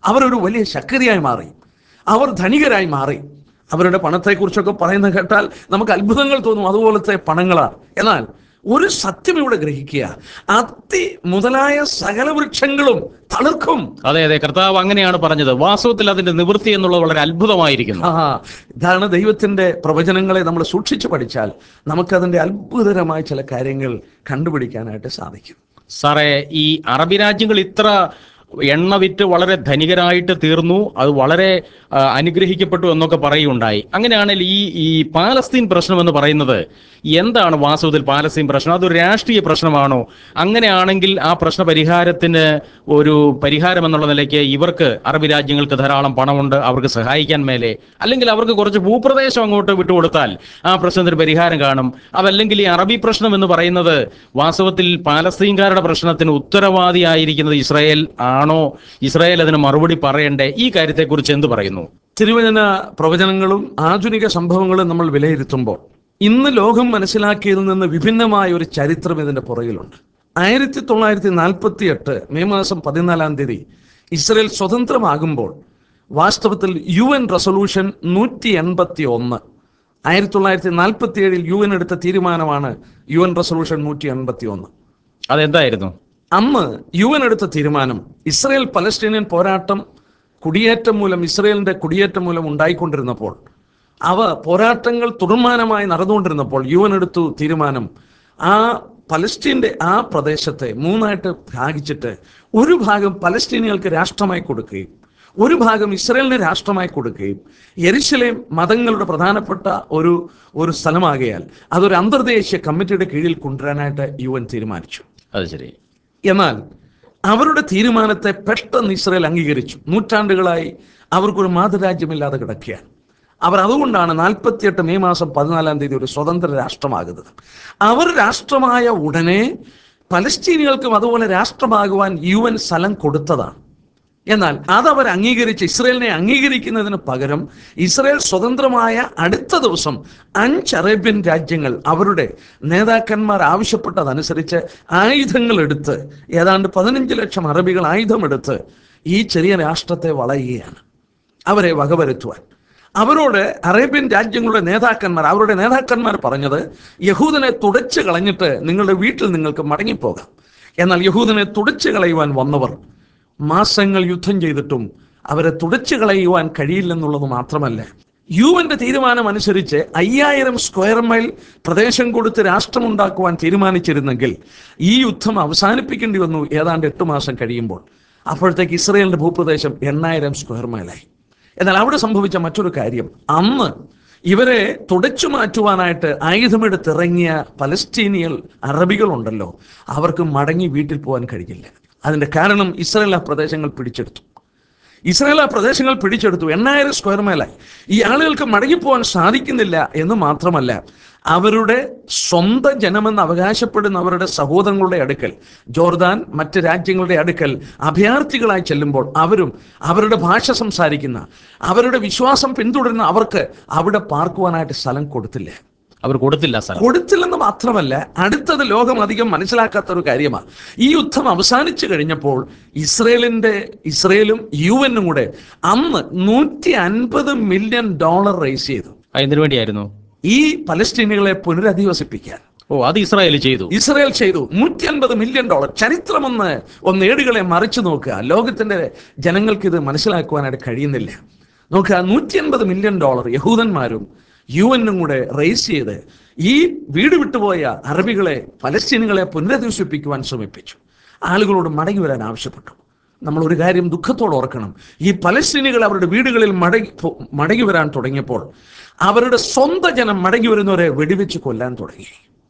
അവരൊരു വലിയ ശക്തിയായി മാറി അവർ ധനികരായി മാറി അവരുടെ പണത്തെക്കുറിച്ചൊക്കെ പറയുന്നത് കേട്ടാൽ നമുക്ക് അത്ഭുതങ്ങൾ തോന്നും അതുപോലത്തെ പണങ്ങളാണ് എന്നാൽ ഒരു സത്യം ഇവിടെ ഗ്രഹിക്കുക അത്തി മുതലായ സകല വൃക്ഷങ്ങളും തളിർക്കും അതെ അതെ കർത്താവ് അങ്ങനെയാണ് പറഞ്ഞത് വാസ്തവത്തിൽ അതിന്റെ നിവൃത്തി എന്നുള്ളത് വളരെ അത്ഭുതമായിരിക്കുന്നു ആ ഇതാണ് ദൈവത്തിന്റെ പ്രവചനങ്ങളെ നമ്മൾ സൂക്ഷിച്ചു പഠിച്ചാൽ നമുക്കതിന്റെ അത്ഭുതകരമായ ചില കാര്യങ്ങൾ കണ്ടുപിടിക്കാനായിട്ട് സാധിക്കും സാറേ ഈ അറബി രാജ്യങ്ങൾ ഇത്ര എണ്ണ വിറ്റ് വളരെ ധനികരായിട്ട് തീർന്നു അത് വളരെ ആ, അനുഗ്രഹിക്കപ്പെട്ടു എന്നൊക്കെ പറയുണ്ടായി അങ്ങനെയാണെങ്കിൽ ഈ ഈ പാലസ്തീൻ പ്രശ്നം എന്ന് പറയുന്നത് എന്താണ് വാസ്തവത്തിൽ പാലസ്തീൻ പ്രശ്നം അതൊരു രാഷ്ട്രീയ പ്രശ്നമാണോ അങ്ങനെയാണെങ്കിൽ ആ പ്രശ്ന പരിഹാരത്തിന് ഒരു പരിഹാരം എന്നുള്ള നിലയ്ക്ക് ഇവർക്ക് അറബി രാജ്യങ്ങൾക്ക് ധാരാളം പണമുണ്ട് അവർക്ക് സഹായിക്കാൻ മേലെ അല്ലെങ്കിൽ അവർക്ക് കുറച്ച് ഭൂപ്രദേശം അങ്ങോട്ട് വിട്ടുകൊടുത്താൽ ആ പ്രശ്നത്തിന് പരിഹാരം കാണും അതല്ലെങ്കിൽ ഈ അറബി പ്രശ്നം എന്ന് പറയുന്നത് വാസ്തവത്തിൽ പാലസ്തീൻകാരുടെ പ്രശ്നത്തിന് ഉത്തരവാദിയായിരിക്കുന്നത് ഇസ്രായേൽ ആണോ ഇസ്രായേൽ അതിന് മറുപടി പറയണ്ടേ ഈ കാര്യത്തെക്കുറിച്ച് എന്ത് പറയുന്നു തിരുവചന പ്രവചനങ്ങളും ആധുനിക സംഭവങ്ങളും നമ്മൾ വിലയിരുത്തുമ്പോൾ ഇന്ന് ലോകം മനസ്സിലാക്കിയതിൽ നിന്ന് വിഭിന്നമായ ഒരു ചരിത്രം ഇതിന്റെ പുറകിലുണ്ട് ആയിരത്തി തൊള്ളായിരത്തി നാൽപ്പത്തി എട്ട് മെയ് മാസം പതിനാലാം തീയതി ഇസ്രയേൽ സ്വതന്ത്രമാകുമ്പോൾ വാസ്തവത്തിൽ യു എൻ റെസൊല്യൂഷൻ നൂറ്റി എൺപത്തി ഒന്ന് ആയിരത്തി തൊള്ളായിരത്തി നാൽപ്പത്തി ഏഴിൽ യു എൻ എടുത്ത തീരുമാനമാണ് യു എൻ റെസൊല്യൂഷൻ നൂറ്റി എൺപത്തി ഒന്ന് അതെന്തായിരുന്നു അന്ന് യു എൻ എടുത്ത തീരുമാനം ഇസ്രയേൽ പലസ്തീനിയൻ പോരാട്ടം കുടിയേറ്റം മൂലം ഇസ്രയേലിന്റെ കുടിയേറ്റം മൂലം ഉണ്ടായിക്കൊണ്ടിരുന്നപ്പോൾ അവ പോരാട്ടങ്ങൾ തുടർമാനമായി നടന്നുകൊണ്ടിരുന്നപ്പോൾ യു എൻ എടുത്തു തീരുമാനം ആ പലസ്തീന്റെ ആ പ്രദേശത്തെ മൂന്നായിട്ട് ഭാഗിച്ചിട്ട് ഒരു ഭാഗം പലസ്തീനികൾക്ക് രാഷ്ട്രമായി കൊടുക്കുകയും ഒരു ഭാഗം ഇസ്രയേലിന് രാഷ്ട്രമായി കൊടുക്കുകയും യെരുശലേം മതങ്ങളുടെ പ്രധാനപ്പെട്ട ഒരു ഒരു സ്ഥലമാകയാൽ അതൊരു അന്തർദേശീയ കമ്മിറ്റിയുടെ കീഴിൽ കൊണ്ടുവരാനായിട്ട് യു എൻ തീരുമാനിച്ചു അത് ശരി എന്നാൽ അവരുടെ തീരുമാനത്തെ പെട്ടെന്ന് ഇസ്രയേൽ അംഗീകരിച്ചു നൂറ്റാണ്ടുകളായി അവർക്കൊരു മാതൃരാജ്യമില്ലാതെ കിടക്കുകയാണ് അവർ അതുകൊണ്ടാണ് നാൽപ്പത്തിയെട്ട് മെയ് മാസം പതിനാലാം തീയതി ഒരു സ്വതന്ത്ര രാഷ്ട്രമാകുന്നത് അവർ രാഷ്ട്രമായ ഉടനെ പലസ്തീനികൾക്കും അതുപോലെ രാഷ്ട്രമാകുവാൻ യു എൻ സ്ഥലം കൊടുത്തതാണ് എന്നാൽ അതവർ അംഗീകരിച്ച് ഇസ്രയേലിനെ അംഗീകരിക്കുന്നതിന് പകരം ഇസ്രയേൽ സ്വതന്ത്രമായ അടുത്ത ദിവസം അഞ്ച് അറേബ്യൻ രാജ്യങ്ങൾ അവരുടെ നേതാക്കന്മാർ ആവശ്യപ്പെട്ടതനുസരിച്ച് ആയുധങ്ങൾ എടുത്ത് ഏതാണ്ട് പതിനഞ്ച് ലക്ഷം അറബികൾ ആയുധമെടുത്ത് ഈ ചെറിയ രാഷ്ട്രത്തെ വളയുകയാണ് അവരെ വകവരുത്തുവാൻ അവരോട് അറേബ്യൻ രാജ്യങ്ങളുടെ നേതാക്കന്മാർ അവരുടെ നേതാക്കന്മാർ പറഞ്ഞത് യഹൂദനെ തുടച്ചു കളഞ്ഞിട്ട് നിങ്ങളുടെ വീട്ടിൽ നിങ്ങൾക്ക് മടങ്ങിപ്പോകാം എന്നാൽ യഹൂദനെ തുടച്ചു കളയുവാൻ വന്നവർ മാസങ്ങൾ യുദ്ധം ചെയ്തിട്ടും അവരെ തുടച്ചു കളയുവാൻ കഴിയില്ലെന്നുള്ളത് മാത്രമല്ല യു എന്റെ തീരുമാനം അനുസരിച്ച് അയ്യായിരം സ്ക്വയർ മൈൽ പ്രദേശം കൊടുത്ത് രാഷ്ട്രമുണ്ടാക്കുവാൻ തീരുമാനിച്ചിരുന്നെങ്കിൽ ഈ യുദ്ധം അവസാനിപ്പിക്കേണ്ടി വന്നു ഏതാണ്ട് എട്ട് മാസം കഴിയുമ്പോൾ അപ്പോഴത്തേക്ക് ഇസ്രയേലിന്റെ ഭൂപ്രദേശം എണ്ണായിരം സ്ക്വയർ മൈലായി എന്നാൽ അവിടെ സംഭവിച്ച മറ്റൊരു കാര്യം അന്ന് ഇവരെ തുടച്ചു മാറ്റുവാനായിട്ട് ആയുധമെടുത്തിറങ്ങിയ പലസ്തീനിയൽ അറബികളുണ്ടല്ലോ അവർക്ക് മടങ്ങി വീട്ടിൽ പോകാൻ കഴിഞ്ഞില്ല അതിന്റെ കാരണം ഇസ്രയേൽ ആ പ്രദേശങ്ങൾ പിടിച്ചെടുത്തു ഇസ്രായേൽ ആ പ്രദേശങ്ങൾ പിടിച്ചെടുത്തു എണ്ണായിരം സ്ക്വയർ മൈലായി ഈ ആളുകൾക്ക് മടങ്ങിപ്പോവാൻ സാധിക്കുന്നില്ല എന്ന് മാത്രമല്ല അവരുടെ സ്വന്തം ജനമെന്ന് അവകാശപ്പെടുന്ന അവരുടെ സഹോദരങ്ങളുടെ അടുക്കൽ ജോർദാൻ മറ്റ് രാജ്യങ്ങളുടെ അടുക്കൽ അഭയാർത്ഥികളായി ചെല്ലുമ്പോൾ അവരും അവരുടെ ഭാഷ സംസാരിക്കുന്ന അവരുടെ വിശ്വാസം പിന്തുടരുന്ന അവർക്ക് അവിടെ പാർക്കുവാനായിട്ട് സ്ഥലം കൊടുത്തില്ല അവർ കൊടുത്തില്ല സ്ഥലം കൊടുത്തില്ലെന്ന് മാത്രമല്ല അടുത്തത് ലോകം അധികം മനസ്സിലാക്കാത്ത ഒരു കാര്യമാണ് ഈ യുദ്ധം അവസാനിച്ചു കഴിഞ്ഞപ്പോൾ ഇസ്രയേലിന്റെ ഇസ്രയേലും യു എന്നും കൂടെ അന്ന് നൂറ്റി അൻപത് മില്യൺ ഡോളർ റേസ് ചെയ്തു ആ, എന്തിനു വേണ്ടിയായിരുന്നു ഈ പലസ്തീനുകളെ പുനരധിവസിപ്പിക്കാൻ ഓ അത് ഇസ്രായേൽ ചെയ്തു ഇസ്രായേൽ ചെയ്തു നൂറ്റി അൻപത് മില്യൺ ഡോളർ ചരിത്രം ഒന്ന് ഒന്ന് ഏടുകളെ മറിച്ചു നോക്കുക ലോകത്തിന്റെ ജനങ്ങൾക്ക് ഇത് മനസ്സിലാക്കുവാനായിട്ട് കഴിയുന്നില്ല നോക്കുക നൂറ്റി അൻപത് മില്യൺ ഡോളർ യഹൂദന്മാരും യു എന്നും കൂടെ റേസ് ചെയ്ത് ഈ വീട് വിട്ടുപോയ അറബികളെ പലസ്തീനുകളെ പുനരധിവസിപ്പിക്കുവാൻ ശ്രമിപ്പിച്ചു ആളുകളോട് മടങ്ങി വരാൻ ആവശ്യപ്പെട്ടു നമ്മൾ ഒരു കാര്യം ദുഃഖത്തോടെ ഓർക്കണം ഈ പലസ്തീനികൾ അവരുടെ വീടുകളിൽ മടങ്ങി പോ- മടങ്ങി വരാൻ തുടങ്ങിയപ്പോൾ അവരുടെ സ്വന്തം ജനം മടങ്ങി വരുന്നവരെ വെടിവെച്ച് കൊല്ലാൻ തുടങ്ങി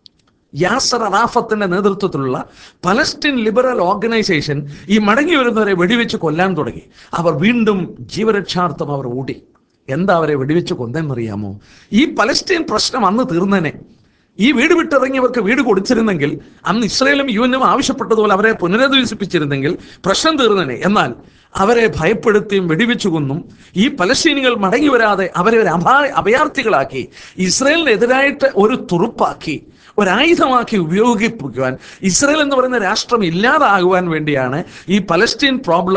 യാസർ അറാഫത്തിന്റെ നേതൃത്വത്തിലുള്ള പലസ്തീൻ ലിബറൽ ഓർഗനൈസേഷൻ ഈ മടങ്ങി വരുന്നവരെ വെടിവെച്ച് കൊല്ലാൻ തുടങ്ങി അവർ വീണ്ടും ജീവരക്ഷാർത്ഥം അവർ ഓടി എന്താ അവരെ വെടിവെച്ച് കൊന്നെന്നറിയാമോ ഈ പലസ്തീൻ പ്രശ്നം അന്ന് തീർന്നേനെ ഈ വീട് വിട്ടിറങ്ങിയവർക്ക് വീട് കൊടുത്തിരുന്നെങ്കിൽ അന്ന് ഇസ്രയേലും യു എനും ആവശ്യപ്പെട്ടതുപോലെ അവരെ പുനരധിവസിപ്പിച്ചിരുന്നെങ്കിൽ പ്രശ്നം തീർന്നേനെ എന്നാൽ അവരെ ഭയപ്പെടുത്തിയും വെടിവെച്ചു കൊന്നും ഈ പലസ്തീനികൾ മടങ്ങി വരാതെ അവരെ ഒരു അഭാ അഭയാർത്ഥികളാക്കി ഇസ്രയേലിനെതിരായിട്ട് ഒരു തുറുപ്പാക്കി ഒരായുധമാക്കി ഉപയോഗിപ്പിക്കുവാൻ ഇസ്രയേൽ എന്ന് പറയുന്ന രാഷ്ട്രം ഇല്ലാതാകുവാൻ വേണ്ടിയാണ് ഈ പലസ്തീൻ പ്രോബ്ലം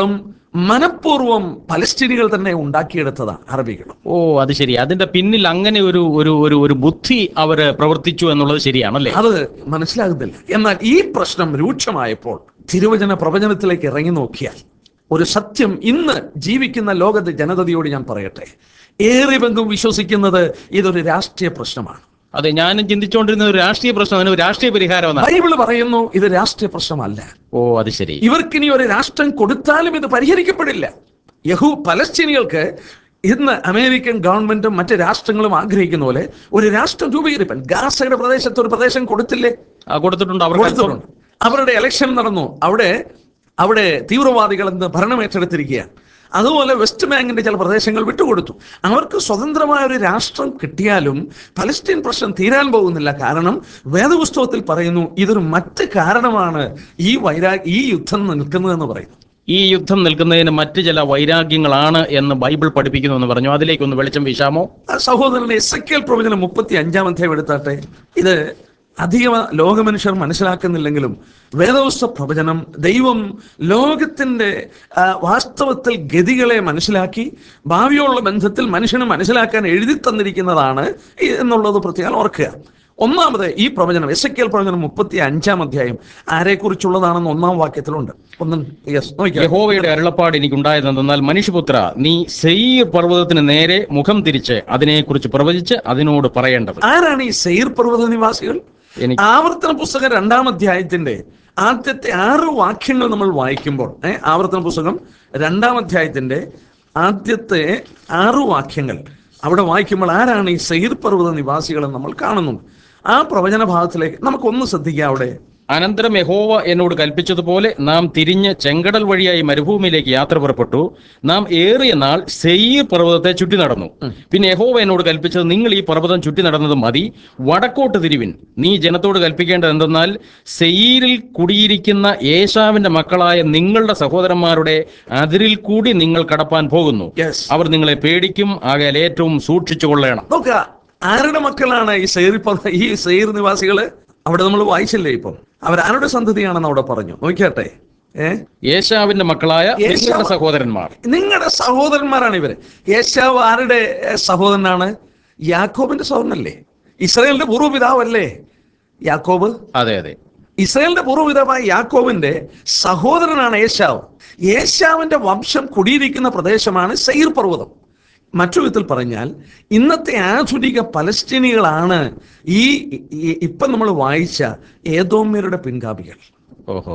മനഃപൂർവ്വം പലസ്തീനികൾ തന്നെ ഉണ്ടാക്കിയെടുത്തതാണ് അറബികൾ ഓ അത് ശരി അതിന്റെ പിന്നിൽ അങ്ങനെ ഒരു ഒരു ഒരു ഒരു ബുദ്ധി അവര് പ്രവർത്തിച്ചു എന്നുള്ളത് ശരിയാണല്ലേ അത് മനസ്സിലാകുന്നില്ല എന്നാൽ ഈ പ്രശ്നം രൂക്ഷമായപ്പോൾ തിരുവചന പ്രവചനത്തിലേക്ക് ഇറങ്ങി നോക്കിയാൽ ഒരു സത്യം ഇന്ന് ജീവിക്കുന്ന ലോകത്തെ ജനതയോട് ഞാൻ പറയട്ടെ ഏറെ പങ്കും വിശ്വസിക്കുന്നത് ഇതൊരു രാഷ്ട്രീയ പ്രശ്നമാണ് അതെ ഞാനും ചിന്തിച്ചുകൊണ്ടിരുന്ന ഒരു രാഷ്ട്രീയ പ്രശ്നം അതിന് ഒരു രാഷ്ട്രീയ പരിഹാരം എന്നാണ് ബൈബിൾ പറയുന്നു ഇത് രാഷ്ട്രീയ പ്രശ്നമല്ല ഓ അത് ശരി ഇവർക്കിനി ഒരു രാഷ്ട്രം കൊടുത്താലും ഇത് പരിഹരിക്കപ്പെടില്ല യഹു പലസ്തീനികൾക്ക് ഇന്ന് അമേരിക്കൻ ഗവൺമെന്റും മറ്റ് രാഷ്ട്രങ്ങളും ആഗ്രഹിക്കുന്ന പോലെ ഒരു രാഷ്ട്രം രൂപീകരിപ്പാൻ ഗാസയുടെ പ്രദേശത്ത് ഒരു പ്രദേശം കൊടുത്തില്ലേ ആ കൊടുത്തിട്ടുണ്ട് അവർക്ക് കൊടുത്തിട്ടുണ്ട് അവരുടെ ഇലക്ഷൻ നടന്നു അവിടെ അവിടെ തീവ്രവാദികൾ എന്ന് ഭരണം ഏറ്റെടുത്തിരിക്കുകയാണ് അതുപോലെ വെസ്റ്റ് ബാങ്കിന്റെ ചില പ്രദേശങ്ങൾ വിട്ടുകൊടുത്തു അവർക്ക് സ്വതന്ത്രമായ ഒരു രാഷ്ട്രം കിട്ടിയാലും പലസ്തീൻ പ്രശ്നം തീരാൻ പോകുന്നില്ല കാരണം വേദപുസ്തകത്തിൽ പറയുന്നു ഇതൊരു മറ്റ് കാരണമാണ് ഈ വൈരാ ഈ യുദ്ധം നിൽക്കുന്നതെന്ന് പറയുന്നു ഈ യുദ്ധം നിൽക്കുന്നതിന് മറ്റ് ചില വൈരാഗ്യങ്ങളാണ് എന്ന് ബൈബിൾ പഠിപ്പിക്കുന്നു എന്ന് പറഞ്ഞു അതിലേക്ക് ഒന്ന് വെളിച്ചം വീശാമോ ആ സഹോദരനെ എസ് പ്രവചനം മുപ്പത്തി അഞ്ചാം അധ്യായം എടുത്താട്ടെ ഇത് അധികം ലോകമനുഷ്യർ മനസ്സിലാക്കുന്നില്ലെങ്കിലും വേദവസ്ത പ്രവചനം ദൈവം ലോകത്തിന്റെ ആ, വാസ്തവത്തിൽ ഗതികളെ മനസ്സിലാക്കി ഭാവിയുള്ള ബന്ധത്തിൽ മനുഷ്യന് മനസ്സിലാക്കാൻ എഴുതി തന്നിരിക്കുന്നതാണ് ഈ- എന്നുള്ളത് പ്രത്യേകം ഓർക്കുക ഒന്നാമത് ഈ പ്രവചനം എസ് എ പ്രവചനം മുപ്പത്തി അഞ്ചാം അധ്യായം ആരെക്കുറിച്ചുള്ളതാണെന്ന് ഒന്നാം വാക്യത്തിലുണ്ട് ഒന്ന് യെസ് നോക്കിയാൽ യഹോവയുടെ അരുളപ്പാട് എനിക്കുണ്ടായതെന്നാൽ മനുഷ്യപുത്ര നീ സെയ്യർ പർവ്വതത്തിന് നേരെ മുഖം തിരിച്ച് അതിനെക്കുറിച്ച് പ്രവചിച്ച് അതിനോട് പറയേണ്ടത് ആരാണ് ഈ സെയിർ പർവ്വത നിവാസികൾ എനിക്ക് ആവർത്തന പുസ്തകം രണ്ടാം അധ്യായത്തിന്റെ ആദ്യത്തെ ആറ് വാക്യങ്ങൾ നമ്മൾ വായിക്കുമ്പോൾ ഏ, ആവർത്തന പുസ്തകം രണ്ടാം അധ്യായത്തിന്റെ ആദ്യത്തെ ആറ് വാക്യങ്ങൾ അവിടെ വായിക്കുമ്പോൾ ആരാണ് ഈ സെയിർ പർവ്വത നിവാസികൾ എന്ന് നമ്മൾ കാണുന്നുണ്ട് ആ പ്രവചന ഭാഗത്തിലേക്ക് നമുക്കൊന്ന് ശ്രദ്ധിക്കാം അവിടെ അനന്തരം യഹോവ എന്നോട് കൽപ്പിച്ചതുപോലെ നാം തിരിഞ്ഞ് ചെങ്കടൽ വഴിയായി മരുഭൂമിയിലേക്ക് യാത്ര പുറപ്പെട്ടു നാം ഏറിയ നാൾ സെയ്യർ പർവ്വതത്തെ ചുറ്റി നടന്നു പിന്നെ യഹോവ എന്നോട് കൽപ്പിച്ചത് നിങ്ങൾ ഈ പർവ്വതം ചുറ്റി നടന്നത് മതി വടക്കോട്ട് തിരിവിൻ നീ ജനത്തോട് കൽപ്പിക്കേണ്ടത് എന്തെന്നാൽ സെയ്യീരിൽ കുടിയിരിക്കുന്ന ഏശാവിന്റെ മക്കളായ നിങ്ങളുടെ സഹോദരന്മാരുടെ അതിരിൽ കൂടി നിങ്ങൾ കടപ്പാൻ പോകുന്നു യെസ് അവർ നിങ്ങളെ പേടിക്കും ആകയാൽ ഏറ്റവും സൂക്ഷിച്ചു കൊള്ളണം നോക്കുക ആരുടെ മക്കളാണ് ഈ സെയിർ പർവ്വ- ഈ സെയിർ നിവാസികള് അവിടെ നമ്മൾ വായിച്ചില്ലേ ഇപ്പം അവരാരുടെ സന്തതിയാണെന്ന് അവിടെ പറഞ്ഞു നോക്കിയാട്ടെ ഏഹ് ഏശാവിന്റെ മക്കളായ നിങ്ങളുടെ സഹോദരന്മാർ നിങ്ങളുടെ സഹോദരന്മാരാണ് ഇവര് യേശാവ് ആരുടെ ഏ, സഹോദരനാണ് യാക്കോബിന്റെ സഹോദരനല്ലേ ഇസ്രായേലിന്റെ പൂർവ്വപിതാവല്ലേ യാക്കോബ് അതെ അതെ ഇസ്രായേലിന്റെ പൂർവ്വപിതാവായ യാക്കോബിന്റെ സഹോദരനാണ് ഏശാവ് ഏശാവിന്റെ വംശം കുടിയിരിക്കുന്ന പ്രദേശമാണ് സെയിർ പർവ്വതം മറ്റു വിധത്തിൽ പറഞ്ഞാൽ ഇന്നത്തെ ആധുനിക പലസ്തീനികളാണ് ഈ ഈ- ഇപ്പം നമ്മൾ വായിച്ച ഏതോമ്യരുടെ പിൻഗാമികൾ ഓഹോ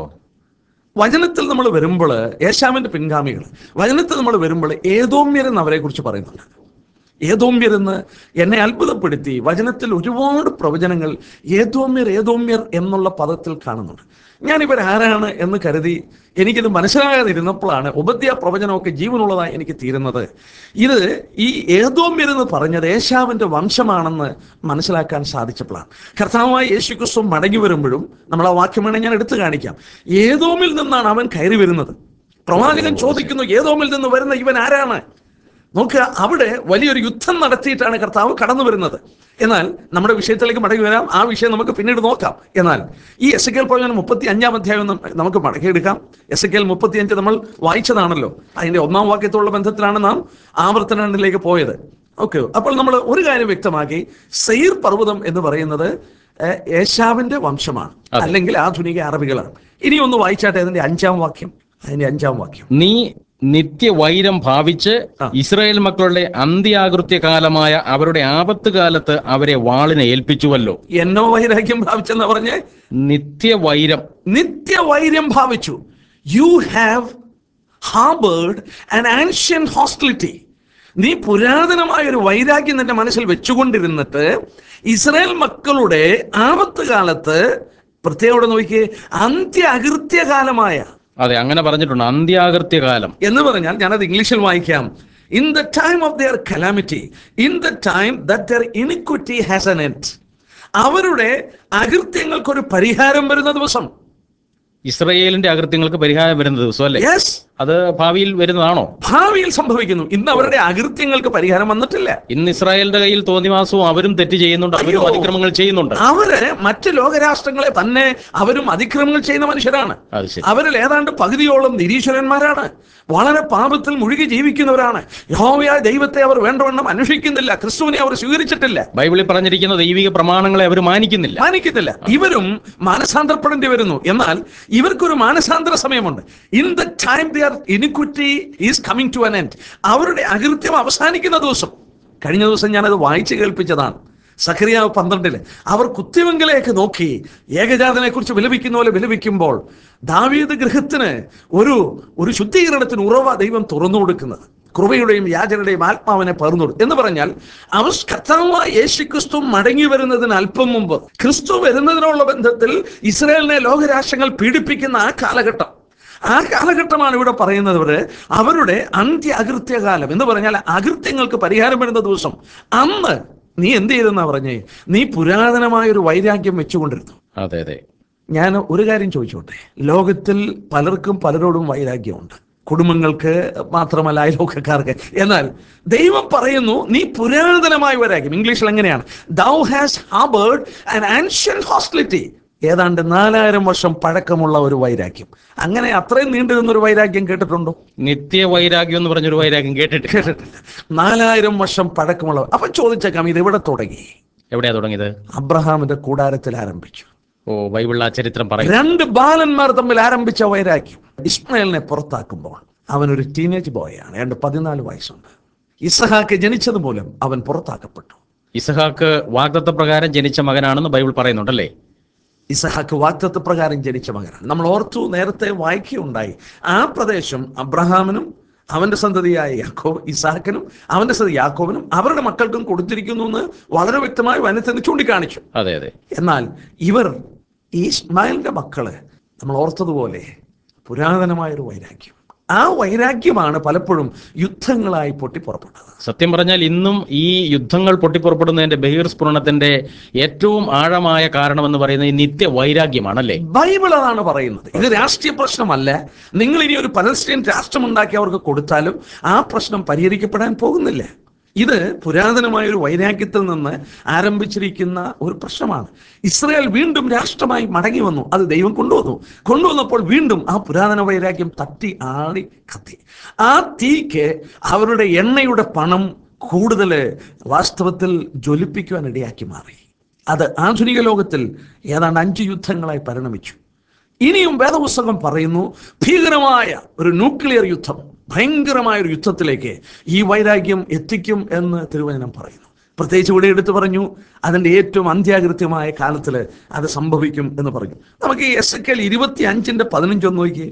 വചനത്തിൽ നമ്മൾ വരുമ്പോൾ യേശാമിന്റെ പിൻഗാമികൾ വചനത്തിൽ നമ്മൾ വരുമ്പോൾ ഏതോമ്യർ എന്ന് അവരെ കുറിച്ച് പറയുന്നുണ്ട് ഏതോമ്യർ എന്ന് എന്നെ അത്ഭുതപ്പെടുത്തി വചനത്തിൽ ഒരുപാട് പ്രവചനങ്ങൾ ഏതോമ്യർ ഏതോമ്യർ എന്നുള്ള പദത്തിൽ കാണുന്നുണ്ട് ഞാൻ ഇവരാരാണ് എന്ന് കരുതി എനിക്കിത് മനസ്സിലാകാതിരുന്നപ്പോഴാണ് ഉപദ്യ പ്രവചനമൊക്കെ ജീവനുള്ളതായി എനിക്ക് തീരുന്നത് ഇത് ഈ ഏതോമ്യർ എന്ന് പറഞ്ഞത് ഏശാവിന്റെ വംശമാണെന്ന് മനസ്സിലാക്കാൻ സാധിച്ചപ്പോഴാണ് കർത്താവായ യേശു ക്രിസ്തു മടങ്ങി വരുമ്പോഴും നമ്മൾ ആ വാക്യം വേണേൽ ഞാൻ എടുത്തു കാണിക്കാം ഏതോമിൽ നിന്നാണ് അവൻ കയറി വരുന്നത് പ്രവാചകൻ ചോദിക്കുന്നു ഏതോമിൽ നിന്ന് വരുന്ന ഇവൻ ആരാണ് നോക്കുക അവിടെ വലിയൊരു യുദ്ധം നടത്തിയിട്ടാണ് കർത്താവ് കടന്നു വരുന്നത് എന്നാൽ നമ്മുടെ വിഷയത്തിലേക്ക് മടങ്ങി വരാം ആ വിഷയം നമുക്ക് പിന്നീട് നോക്കാം എന്നാൽ ഈ എസ് കെൽ പ്രവചനം മുപ്പത്തി അഞ്ചാം അധ്യായം നം- നമുക്ക് മടക്കിയെടുക്കാം എസ് കെൽ മുപ്പത്തി അഞ്ച് നമ്മൾ വായിച്ചതാണല്ലോ അതിന്റെ ഒന്നാം വാക്യത്തോടുള്ള ബന്ധത്തിലാണ് നാം ആവർത്തനത്തിലേക്ക് പോയത് ഓക്കെ അപ്പോൾ നമ്മൾ ഒരു കാര്യം വ്യക്തമാക്കി സെയിർ പർവ്വതം എന്ന് പറയുന്നത് ഏഹ്, ഏശാവിന്റെ വംശമാണ് അല്ലെങ്കിൽ ആധുനിക അറബികളാണ് ഇനി ഒന്ന് വായിച്ചാട്ടെ അതിന്റെ അഞ്ചാം വാക്യം അതിന്റെ അഞ്ചാം വാക്യം നീ നിത്യവൈരം ഭാവിച്ച് ഇസ്രായേൽ മക്കളുടെ അന്ത്യാകൃത്യ കാലമായ അവരുടെ ആപത്ത് കാലത്ത് അവരെ വാളിനെ ഏൽപ്പിച്ചുവല്ലോ എന്നോ വൈരാഗ്യം ഭാവിച്ചെന്ന് പറഞ്ഞ് നിത്യവൈരം നിത്യവൈര്യം ഭാവിച്ചു you have harboured an ancient hostility നീ പുരാതനമായ ഒരു വൈരാഗ്യം നിന്റെ മനസ്സിൽ വെച്ചുകൊണ്ടിരുന്നിട്ട് ഇസ്രായേൽ മക്കളുടെ ആപത്ത് കാലത്ത് പ്രത്യേകം നോക്കിയേ അന്ത്യ അകൃത്യ കാലമായ അതെ അങ്ങനെ പറഞ്ഞിട്ടുണ്ട് അന്ത്യാകൃത്യ കാലം എന്ന് പറഞ്ഞാൽ ഞാനത് ഇംഗ്ലീഷിൽ വായിക്കാം in the time of their calamity in the time that their iniquity has an end അവരുടെ അകൃത്യങ്ങൾക്കൊരു പരിഹാരം വരുന്ന ദിവസം ഇസ്രയേലിന്റെ അകൃത്യങ്ങൾക്ക് പരിഹാരം വരുന്ന ദിവസം അല്ലേ യെസ് അത് ഭാവിയിൽ വരുന്നതാണോ ഭാവിയിൽ സംഭവിക്കുന്നു ഇന്ന് അവരുടെ അകൃത്യങ്ങൾക്ക് പരിഹാരം വന്നിട്ടില്ല ഇന്ന് ഇസ്രായേലിന്റെ കയ്യിൽ തോന്നിവാസവും അവരും തെറ്റ് ചെയ്യുന്നുണ്ട് അവരും അയ്യോ. അതിക്രമങ്ങൾ ചെയ്യുന്നുണ്ട് അവര് മറ്റ് ലോകരാഷ്ട്രങ്ങളെ തന്നെ അവരും അതിക്രമങ്ങൾ ചെയ്യുന്ന മനുഷ്യരാണ് അത് ശരി അവരിൽ ഏതാണ്ട് പകുതിയോളം നിരീശ്വരന്മാരാണ് വളരെ പാപത്തിൽ മുഴുകി ജീവിക്കുന്നവരാണ് യഹോവയായ ദൈവത്തെ അവർ വേണ്ടവണ്ണം അന്വേഷിക്കുന്നില്ല ക്രിസ്തുവിനെ അവർ സ്വീകരിച്ചിട്ടില്ല ബൈബിളിൽ പറഞ്ഞിരിക്കുന്ന ദൈവിക പ്രമാണങ്ങളെ അവർ മാനിക്കുന്നില്ല മാനിക്കുന്നില്ല ഇവരും മാനസാന്തരപ്പെടേണ്ടി വരുന്നു എന്നാൽ ഇവർക്കൊരു മാനസാന്തര സമയമുണ്ട് in the time their iniquity is coming to an end അവരുടെ അകൃത്യം അവസാനിക്കുന്ന ദിവസം കഴിഞ്ഞ ദിവസം ഞാനത് വായിച്ചു കേൾപ്പിച്ചതാണ് സഖറിയാവ് പന്ത്രണ്ടില് അവർ കുത്തിവെങ്കിലേക്ക് നോക്കി ഏകജാതനെ കുറിച്ച് വിലപിക്കുന്ന പോലെ വിലപിക്കുമ്പോൾ ദാവീദ് ഗൃഹത്തിന് ഒരു ഒരു ശുദ്ധീകരണത്തിന് ഉറവ ദൈവം തുറന്നു കൊടുക്കുന്നത് കൃപയുടെയും യാചനയുടെയും ആത്മാവിനെ പകർന്നു കൊടുക്കും. എന്ന് പറഞ്ഞാൽ അവർ കർത്താവായ യേശു ക്രിസ്തു മടങ്ങി വരുന്നതിന് അല്പം മുമ്പ് ക്രിസ്തു വരുന്നതിനുള്ള ബന്ധത്തിൽ ഇസ്രായേലിനെ ലോകരാഷ്ട്രങ്ങൾ പീഡിപ്പിക്കുന്ന ആ കാലഘട്ടം ആ കാലഘട്ടമാണ് ഇവിടെ പറയുന്നത് ഇവിടെ അവരുടെ അന്ത്യ അകൃത്യകാലം എന്ന് പറഞ്ഞാൽ അകൃത്യങ്ങൾക്ക് പരിഹാരം വരുന്ന ദിവസം അന്ന് നീ എന്ത് ചെയ്തെന്നാ പറഞ്ഞേ നീ പുരാതനമായ ഒരു വൈരാഗ്യം വെച്ചുകൊണ്ടിരുന്നു അതെ അതെ ഞാൻ ഒരു കാര്യം ചോദിച്ചോട്ടെ ലോകത്തിൽ പലർക്കും പലരോടും വൈരാഗ്യമുണ്ട് കുടുംബങ്ങൾക്ക് മാത്രമല്ല അയൽവക്കക്കാർക്ക് എന്നാൽ ദൈവം പറയുന്നു നീ പുരാതനമായ വൈരാഗ്യം ഇംഗ്ലീഷിൽ എങ്ങനെയാണ് thou has harboured an ancient hostility ഏതാണ്ട് നാലായിരം വർഷം പഴക്കമുള്ള ഒരു വൈരാഗ്യം അങ്ങനെ അത്രയും നീണ്ടു നിന്നൊരു വൈരാഗ്യം കേട്ടിട്ടുണ്ടോ നിത്യ വൈരാഗ്യം എന്ന് പറഞ്ഞൊരു വൈരാഗ്യം കേട്ടിട്ട് കേട്ടിട്ടില്ല നാലായിരം വർഷം പഴക്കമുള്ള അപ്പൊ ചോദിച്ചേക്കാം ഇത് എവിടെ തുടങ്ങി എവിടെയാ തുടങ്ങിയത് അബ്രഹാമിന്റെ കൂടാരത്തിൽ ആരംഭിച്ചു ഓ ബൈബിളിൽ ആ ചരിത്രം പറയും രണ്ട് ബാലന്മാർ തമ്മിൽ ആരംഭിച്ച വൈരാഗ്യം ഇസ്മായിലിനെ പുറത്താക്കുമ്പോൾ അവൻ ഒരു ടീനേജ് ബോയാണ് രണ്ട് പതിനാല് വയസ്സുണ്ട് ഇസഹാക്ക് ജനിച്ചത് മൂലം അവൻ പുറത്താക്കപ്പെട്ടു ഇസഹാക്ക് വാഗ്ദത്ത പ്രകാരം ജനിച്ച മകനാണെന്ന് ബൈബിൾ പറയുന്നുണ്ടല്ലേ ഇസഹാക്ക് വാക്തത്വ പ്രകാരം ജനിച്ച മകനാണ് നമ്മൾ ഓർത്തു നേരത്തെ വായിക്കുകയുണ്ടായി ആ പ്രദേശം അബ്രഹാമിനും അവന്റെ സന്തതിയായ യാക്കോബ് ഇസാക്കിനും അവന്റെ സന്തതി യാക്കോബിനും അവരുടെ മക്കൾക്കും കൊടുത്തിരിക്കുന്നു എന്ന് വളരെ വ്യക്തമായി വനത്തിന് ചൂണ്ടിക്കാണിച്ചു അതെ അതെ എന്നാൽ ഇവർ ഈ ഇസ്മായിലിന്റെ മക്കള് നമ്മൾ ഓർത്തതുപോലെ പുരാതനമായൊരു വൈരാഗ്യം ആ വൈരാഗ്യമാണ് പലപ്പോഴും യുദ്ധങ്ങളായി പൊട്ടിപ്പുറപ്പെട്ടത് സത്യം പറഞ്ഞാൽ ഇന്നും ഈ യുദ്ധങ്ങൾ പൊട്ടിപ്പുറപ്പെടുന്നതിന്റെ ബഹിർസ്ഫുരണത്തിന്റെ ഏറ്റവും ആഴമായ കാരണമെന്ന് പറയുന്നത് ഈ നിത്യ വൈരാഗ്യമാണല്ലേ ബൈബിൾ അതാണ് പറയുന്നത് ഇത് രാഷ്ട്രീയ പ്രശ്നമല്ല നിങ്ങൾ ഇനി ഒരു പലസ്തീൻ രാഷ്ട്രമുണ്ടാക്കി അവർക്ക് കൊടുത്താലും ആ പ്രശ്നം പരിഹരിക്കപ്പെടാൻ പോകുന്നില്ല ഇത് പുരാതനമായ ഒരു വൈരാഗ്യത്തിൽ നിന്ന് ആരംഭിച്ചിരിക്കുന്ന ഒരു പ്രശ്നമാണ് ഇസ്രായേൽ വീണ്ടും രാഷ്ട്രമായി മടങ്ങി വന്നു അത് ദൈവം കൊണ്ടുവന്നു കൊണ്ടുവന്നപ്പോൾ വീണ്ടും ആ പുരാതന വൈരാഗ്യം തട്ടി ആടി കത്തി ആ തീക്ക് അവരുടെ എണ്ണയുടെ പണം കൂടുതൽ വാസ്തവത്തിൽ ജ്വലിപ്പിക്കുവാൻ ഇടയാക്കി മാറി അത് ആധുനിക ലോകത്തിൽ ഏതാണ്ട് അഞ്ച് യുദ്ധങ്ങളായി പരിണമിച്ചു ഇനിയും വേദപുസ്തകം പറയുന്നു ഭീകരമായ ഒരു ന്യൂക്ലിയർ യുദ്ധം ഭയങ്കരമായ ഒരു യുദ്ധത്തിലേക്ക് ഈ വൈരാഗ്യം എത്തിക്കും എന്ന് തിരുവചനം പറയുന്നു പ്രത്യേകിച്ച് ഇവിടെ എടുത്തു പറഞ്ഞു അതിൻ്റെ ഏറ്റവും അന്ത്യാകൃത്യമായ കാലത്തിൽ അത് സംഭവിക്കും എന്ന് പറഞ്ഞു നമുക്ക് ഈ എസ് എൽ ഇരുപത്തി അഞ്ചിന്റെ പതിനഞ്ചൊന്ന് നോക്കിയേ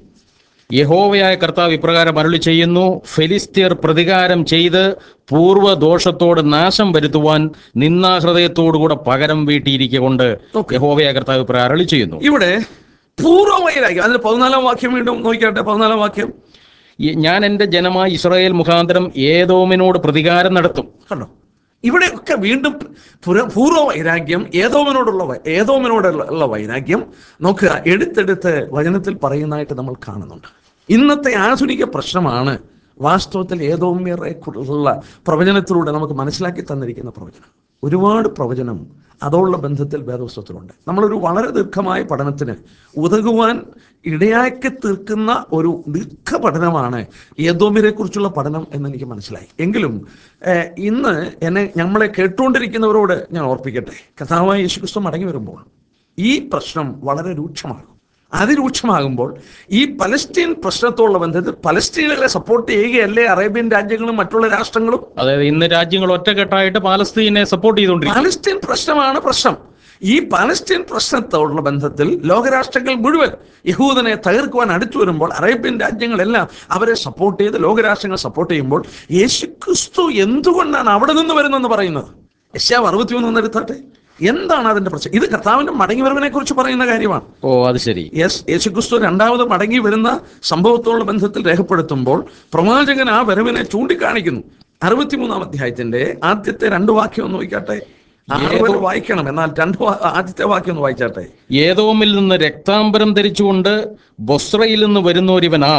യഹോവയായ കർത്താവ് ഇപ്രകാരം അരുളി ചെയ്യുന്നു ഫെലിസ്തീർ പ്രതികാരം ചെയ്ത് പൂർവ്വദോഷത്തോട് നാശം വരുത്തുവാൻ നിന്നാഹൃദയത്തോടുകൂടെ പകരം വീട്ടിയിരിക്കൊണ്ട് Okay. യഹോവയായ കർത്താവ് ഇപ്രകാരം അരുളി ചെയ്യുന്നു ഇവിടെ പൂർവ്വ വൈരാഗ്യം അതിന് പതിനാലാം വാക്യം വീണ്ടും നോക്കിയാട്ടെ പതിനാലാം വാക്യം ഈ- ഞാൻ എൻ്റെ ജനമായ ഇസ്രായേൽ മുഖാന്തരം ഏതോമിനോട് പ്രതികാരം നടത്തും കണ്ടോ ഇവിടെയൊക്കെ വീണ്ടും പുര- പൂർവ്വ വൈരാഗ്യം ഏതോമിനോടുള്ള വൈ- ഏതോമിനോടുള്ള ഉള്ള വൈരാഗ്യം നോക്കുക എടുത്തെടുത്ത് വചനത്തിൽ പറയുന്നതായിട്ട് നമ്മൾ കാണുന്നുണ്ട് ഇന്നത്തെ ആധുനിക പ്രശ്നമാണ് വാസ്തവത്തിൽ ഏതോമ്യറെ കുറിച്ചുള്ള പ്രവചനത്തിലൂടെ നമുക്ക് മനസ്സിലാക്കി തന്നിരിക്കുന്ന പ്രവചനം ഒരുപാട് പ്രവചനം അതോടുള്ള ബന്ധത്തിൽ വേദപുസ്തകത്തിലുണ്ട് നമ്മളൊരു വളരെ ദീർഘമായ പഠനത്തിന് ഉതകുവാൻ ഇടയാക്കി തീർക്കുന്ന ഒരു ദീർഘ പഠനമാണ് ഏതോമിനെ കുറിച്ചുള്ള പഠനം എന്ന് എനിക്ക് മനസ്സിലായി എങ്കിലും ഏഹ്, ഇന്ന് എന്നെ നമ്മളെ കേട്ടുകൊണ്ടിരിക്കുന്നവരോട് ഞാൻ ഓർപ്പിക്കട്ടെ കഥാവായ യേശുക്രിസ്തു മടങ്ങി വരുമ്പോൾ ഈ പ്രശ്നം വളരെ രൂക്ഷമാകും അതിരൂക്ഷമാകുമ്പോൾ ഈ പലസ്തീൻ പ്രശ്നത്തോടുള്ള ബന്ധത്തിൽ പലസ്തീനുകളെ സപ്പോർട്ട് ചെയ്യുകയല്ലേ അറേബ്യൻ രാജ്യങ്ങളും മറ്റുള്ള രാഷ്ട്രങ്ങളും അതായത് ഇന്ന് രാജ്യങ്ങൾ ഒറ്റക്കെട്ടായിട്ട് പാലസ്തീനെ സപ്പോർട്ട് ചെയ്തുകൊണ്ടിരിക്കും പാലസ്തീൻ പ്രശ്നമാണ് പ്രശ്നം ഈ പാലസ്തീൻ പ്രശ്നത്തോടുള്ള ബന്ധത്തിൽ ലോകരാഷ്ട്രങ്ങൾ മുഴുവൻ യഹൂദനെ തകർക്കുവാൻ അടുത്തു വരുമ്പോൾ അറേബ്യൻ രാജ്യങ്ങളെല്ലാം അവരെ സപ്പോർട്ട് ചെയ്ത് ലോകരാഷ്ട്രങ്ങൾ സപ്പോർട്ട് ചെയ്യുമ്പോൾ യേശു ക്രിസ്തു എന്തുകൊണ്ടാണ് അവിടെ നിന്ന് വരുന്നെന്ന് പറയുന്നത് യശാവ് അറുപത്തിമൂന്ന് ഒന്ന് എടുത്താട്ടെ എന്താണ് അതിന്റെ പ്രശ്നം ഇത് കർത്താവിന്റെ മടങ്ങിവരവിനെ കുറിച്ച് പറയുന്ന കാര്യമാണ് ഓ അത് ശരി യെസ് യേശുക്രിസ്തു രണ്ടാമത് മടങ്ങി വരുന്ന സംഭവത്തോടുള്ള ബന്ധത്തിൽ രേഖപ്പെടുത്തുമ്പോൾ പ്രവാചകൻ ആ വരവിനെ ചൂണ്ടിക്കാണിക്കുന്നു അറുപത്തിമൂന്നാം അധ്യായത്തിന്റെ ആദ്യത്തെ രണ്ട് വാക്യം ഒന്ന് വായിക്കാട്ടെ ആറുവരെ വായിക്കണം എന്നാൽ രണ്ട് വാ- ആദ്യത്തെ വാക്യം ഒന്ന് വായിച്ചാട്ടെ ഏതോമിൽ നിന്ന് രക്താംബരം ധരിച്ചുകൊണ്ട് ബൊസ്രയിൽ നിന്ന് വരുന്നോരിവൻ ആർ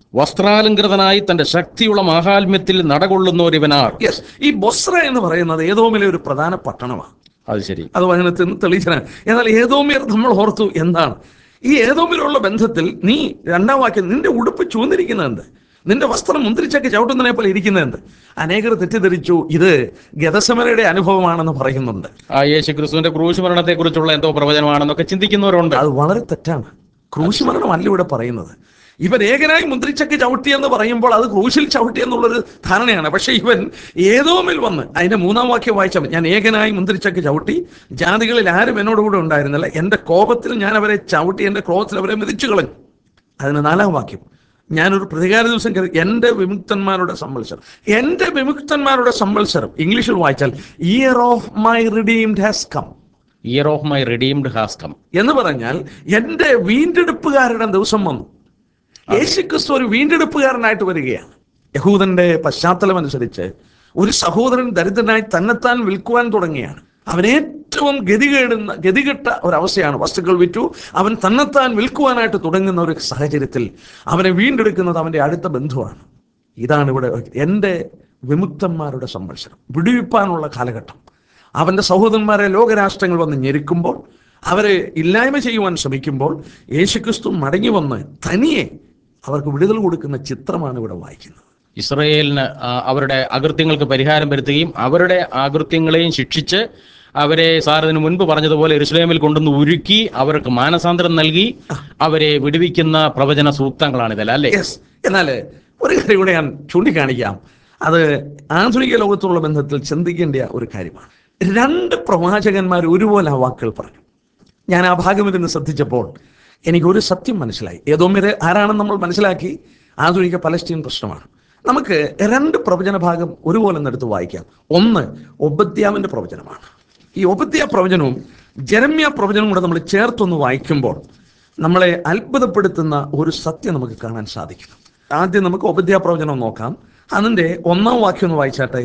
വസ്ത്രാലങ്കൃതനായി തന്റെ ശക്തിയുള്ള മാഹാത്മ്യത്തിൽ നടകൊള്ളുന്നോരിവനാർ യെസ് ഈ ബൊസ്ര എന്ന് പറയുന്നത് ഏതോമിലെ ഒരു പ്രധാന പട്ടണമാണ് അത് ശരി അത് വചനത്തിൽ തെളിയിച്ചാണ് എന്നാൽ ഏതോമിയർ നമ്മൾ ഓർത്തു എന്താണ് ഈ ഏതോമിലുള്ള ബന്ധത്തിൽ നീ രണ്ടാം വാക്യം നിന്റെ ഉടുപ്പ് ചൂന്നിരിക്കുന്നുണ്ട് നിന്റെ വസ്ത്രം മുന്തിരിച്ചൊക്കെ ചവിട്ടുന്നതിനെ പോലെ ഇരിക്കുന്നുണ്ട് അനേകർ തെറ്റിദ്ധരിച്ചു ഇത് ഗതസമരയുടെ അനുഭവമാണെന്ന് പറയുന്നുണ്ട് ആ യേശു ക്രിസ്തുവിന്റെ ക്രൂശ് മരണത്തെ കുറിച്ചുള്ള എന്തോ പ്രവചനമാണെന്നൊക്കെ ചിന്തിക്കുന്നവരുണ്ട് അത് വളരെ തെറ്റാണ് ക്രൂശ് മരണമല്ല ഇവിടെ പറയുന്നത് ഇവൻ ഏകനായി മുദ്രിച്ചക്ക് ചവിട്ടി എന്ന് പറയുമ്പോൾ അത് ക്രൂശിൽ ചവിട്ടി എന്നുള്ളൊരു ധാരണയാണ് പക്ഷെ ഇവൻ ഏതോമിൽ വന്ന് അതിന്റെ മൂന്നാം വാക്യം വായിച്ചാൽ മതി. ഞാൻ ഏകനായി മുന്തിരിച്ചക്ക് ചവിട്ടി ജാതികളിൽ ആരും എന്നോട് കൂടെ ഉണ്ടായിരുന്നില്ല എന്റെ കോപത്തിൽ ഞാൻ അവരെ ചവിട്ടി എന്റെ ക്രോധത്തിൽ അവരെ മെതിച്ചു കളഞ്ഞു അതിന് നാലാം വാക്യം ഞാനൊരു പ്രതികാര ദിവസം കരുതി എൻ്റെ വിമുക്തന്മാരുടെ സമ്പത്സരം എൻ്റെ വിമുക്തന്മാരുടെ സമ്പത്സരം ഇംഗ്ലീഷിൽ വായിച്ചാൽ year of my redeemed has come year of my redeemed has come എന്ന് പറഞ്ഞാൽ എൻ്റെ വീണ്ടെടുപ്പുകാരുടെ ദിവസം വന്നു യേശുക്രിസ്തു ഒരു വീണ്ടെടുപ്പുകാരനായിട്ട് വരികയാണ് യഹൂദന്റെ പശ്ചാത്തലം അനുസരിച്ച് ഒരു സഹോദരൻ ദരിദ്രനായി തന്നെത്താൻ വിൽക്കുവാൻ തുടങ്ങിയാണ് അവൻ ഏറ്റവും ഗതികേടുന്ന ഗതികെട്ട ഒരവസ്ഥയാണ് വസ്തുക്കൾ വിറ്റു അവൻ തന്നെത്താൻ വിൽക്കുവാനായിട്ട് തുടങ്ങുന്ന ഒരു സാഹചര്യത്തിൽ അവനെ വീണ്ടെടുക്കുന്നത് അവന്റെ അടുത്ത ബന്ധുവാണ് ഇതാണ് ഇവിടെ എൻ്റെ വിമുക്തന്മാരുടെ സംവത്സരം വിടുവിപ്പാനുള്ള കാലഘട്ടം അവന്റെ സഹോദരന്മാരെ ലോകരാഷ്ട്രങ്ങൾ വന്ന് ഞെരുക്കുമ്പോൾ അവരെ ഇല്ലായ്മ ചെയ്യുവാൻ ശ്രമിക്കുമ്പോൾ യേശുക്രിസ്തു മടങ്ങി വന്ന് തനിയെ അവർക്ക് വിടുതൽ കൊടുക്കുന്ന ചിത്രമാണ് ഇവിടെ വായിക്കുന്നത് ഇസ്രയേലിന് ആ, അവരുടെ അകൃത്യങ്ങൾക്ക് പരിഹാരം വരുത്തുകയും അവരുടെ അകൃത്യങ്ങളെയും ശിക്ഷിച്ച് അവരെ സാർ ഇതിനു മുൻപ് പറഞ്ഞതുപോലെ എരുസലേമിൽ കൊണ്ടുവന്ന് ഉരുക്കി അവർക്ക് മാനസാന്തരം നൽകി അവരെ വിടുവിക്കുന്ന പ്രവചന സൂക്തങ്ങളാണ് ഇതല്ല അല്ലേ യെസ് എന്നാൽ ഒരു കാര്യം കൂടെ ഞാൻ ചൂണ്ടിക്കാണിക്കാം അത് ആധുനിക ലോകത്തുള്ള ബന്ധത്തിൽ ചിന്തിക്കേണ്ട ഒരു കാര്യമാണ് രണ്ട് പ്രവാചകന്മാർ ഒരുപോലെ ആ വാക്കുകൾ പറഞ്ഞു ഞാൻ ആ ഭാഗം ഇരുന്ന് ശ്രദ്ധിച്ചപ്പോൾ എനിക്കൊരു സത്യം മനസ്സിലായി ഏതോ വരെ ആരാണെന്ന് നമ്മൾ മനസ്സിലാക്കി ആധുനിക പലസ്തീൻ പ്രശ്നമാണ് നമുക്ക് രണ്ട് പ്രവചന ഭാഗം ഒരുപോലെ ഒന്ന് എടുത്ത് വായിക്കാം ഒന്ന് ഒബദ്യാവിന്റെ പ്രവചനമാണ് ഈ ഒബദ്യ പ്രവചനവും ജരമ്യ പ്രവചനവും കൂടെ നമ്മൾ ചേർത്തൊന്ന് വായിക്കുമ്പോൾ നമ്മളെ അത്ഭുതപ്പെടുത്തുന്ന ഒരു സത്യം നമുക്ക് കാണാൻ സാധിക്കും ആദ്യം നമുക്ക് ഒബദ്യ പ്രവചനം നോക്കാം അതിന്റെ ഒന്നാം വാക്യം ഒന്ന് വായിച്ചാട്ടെ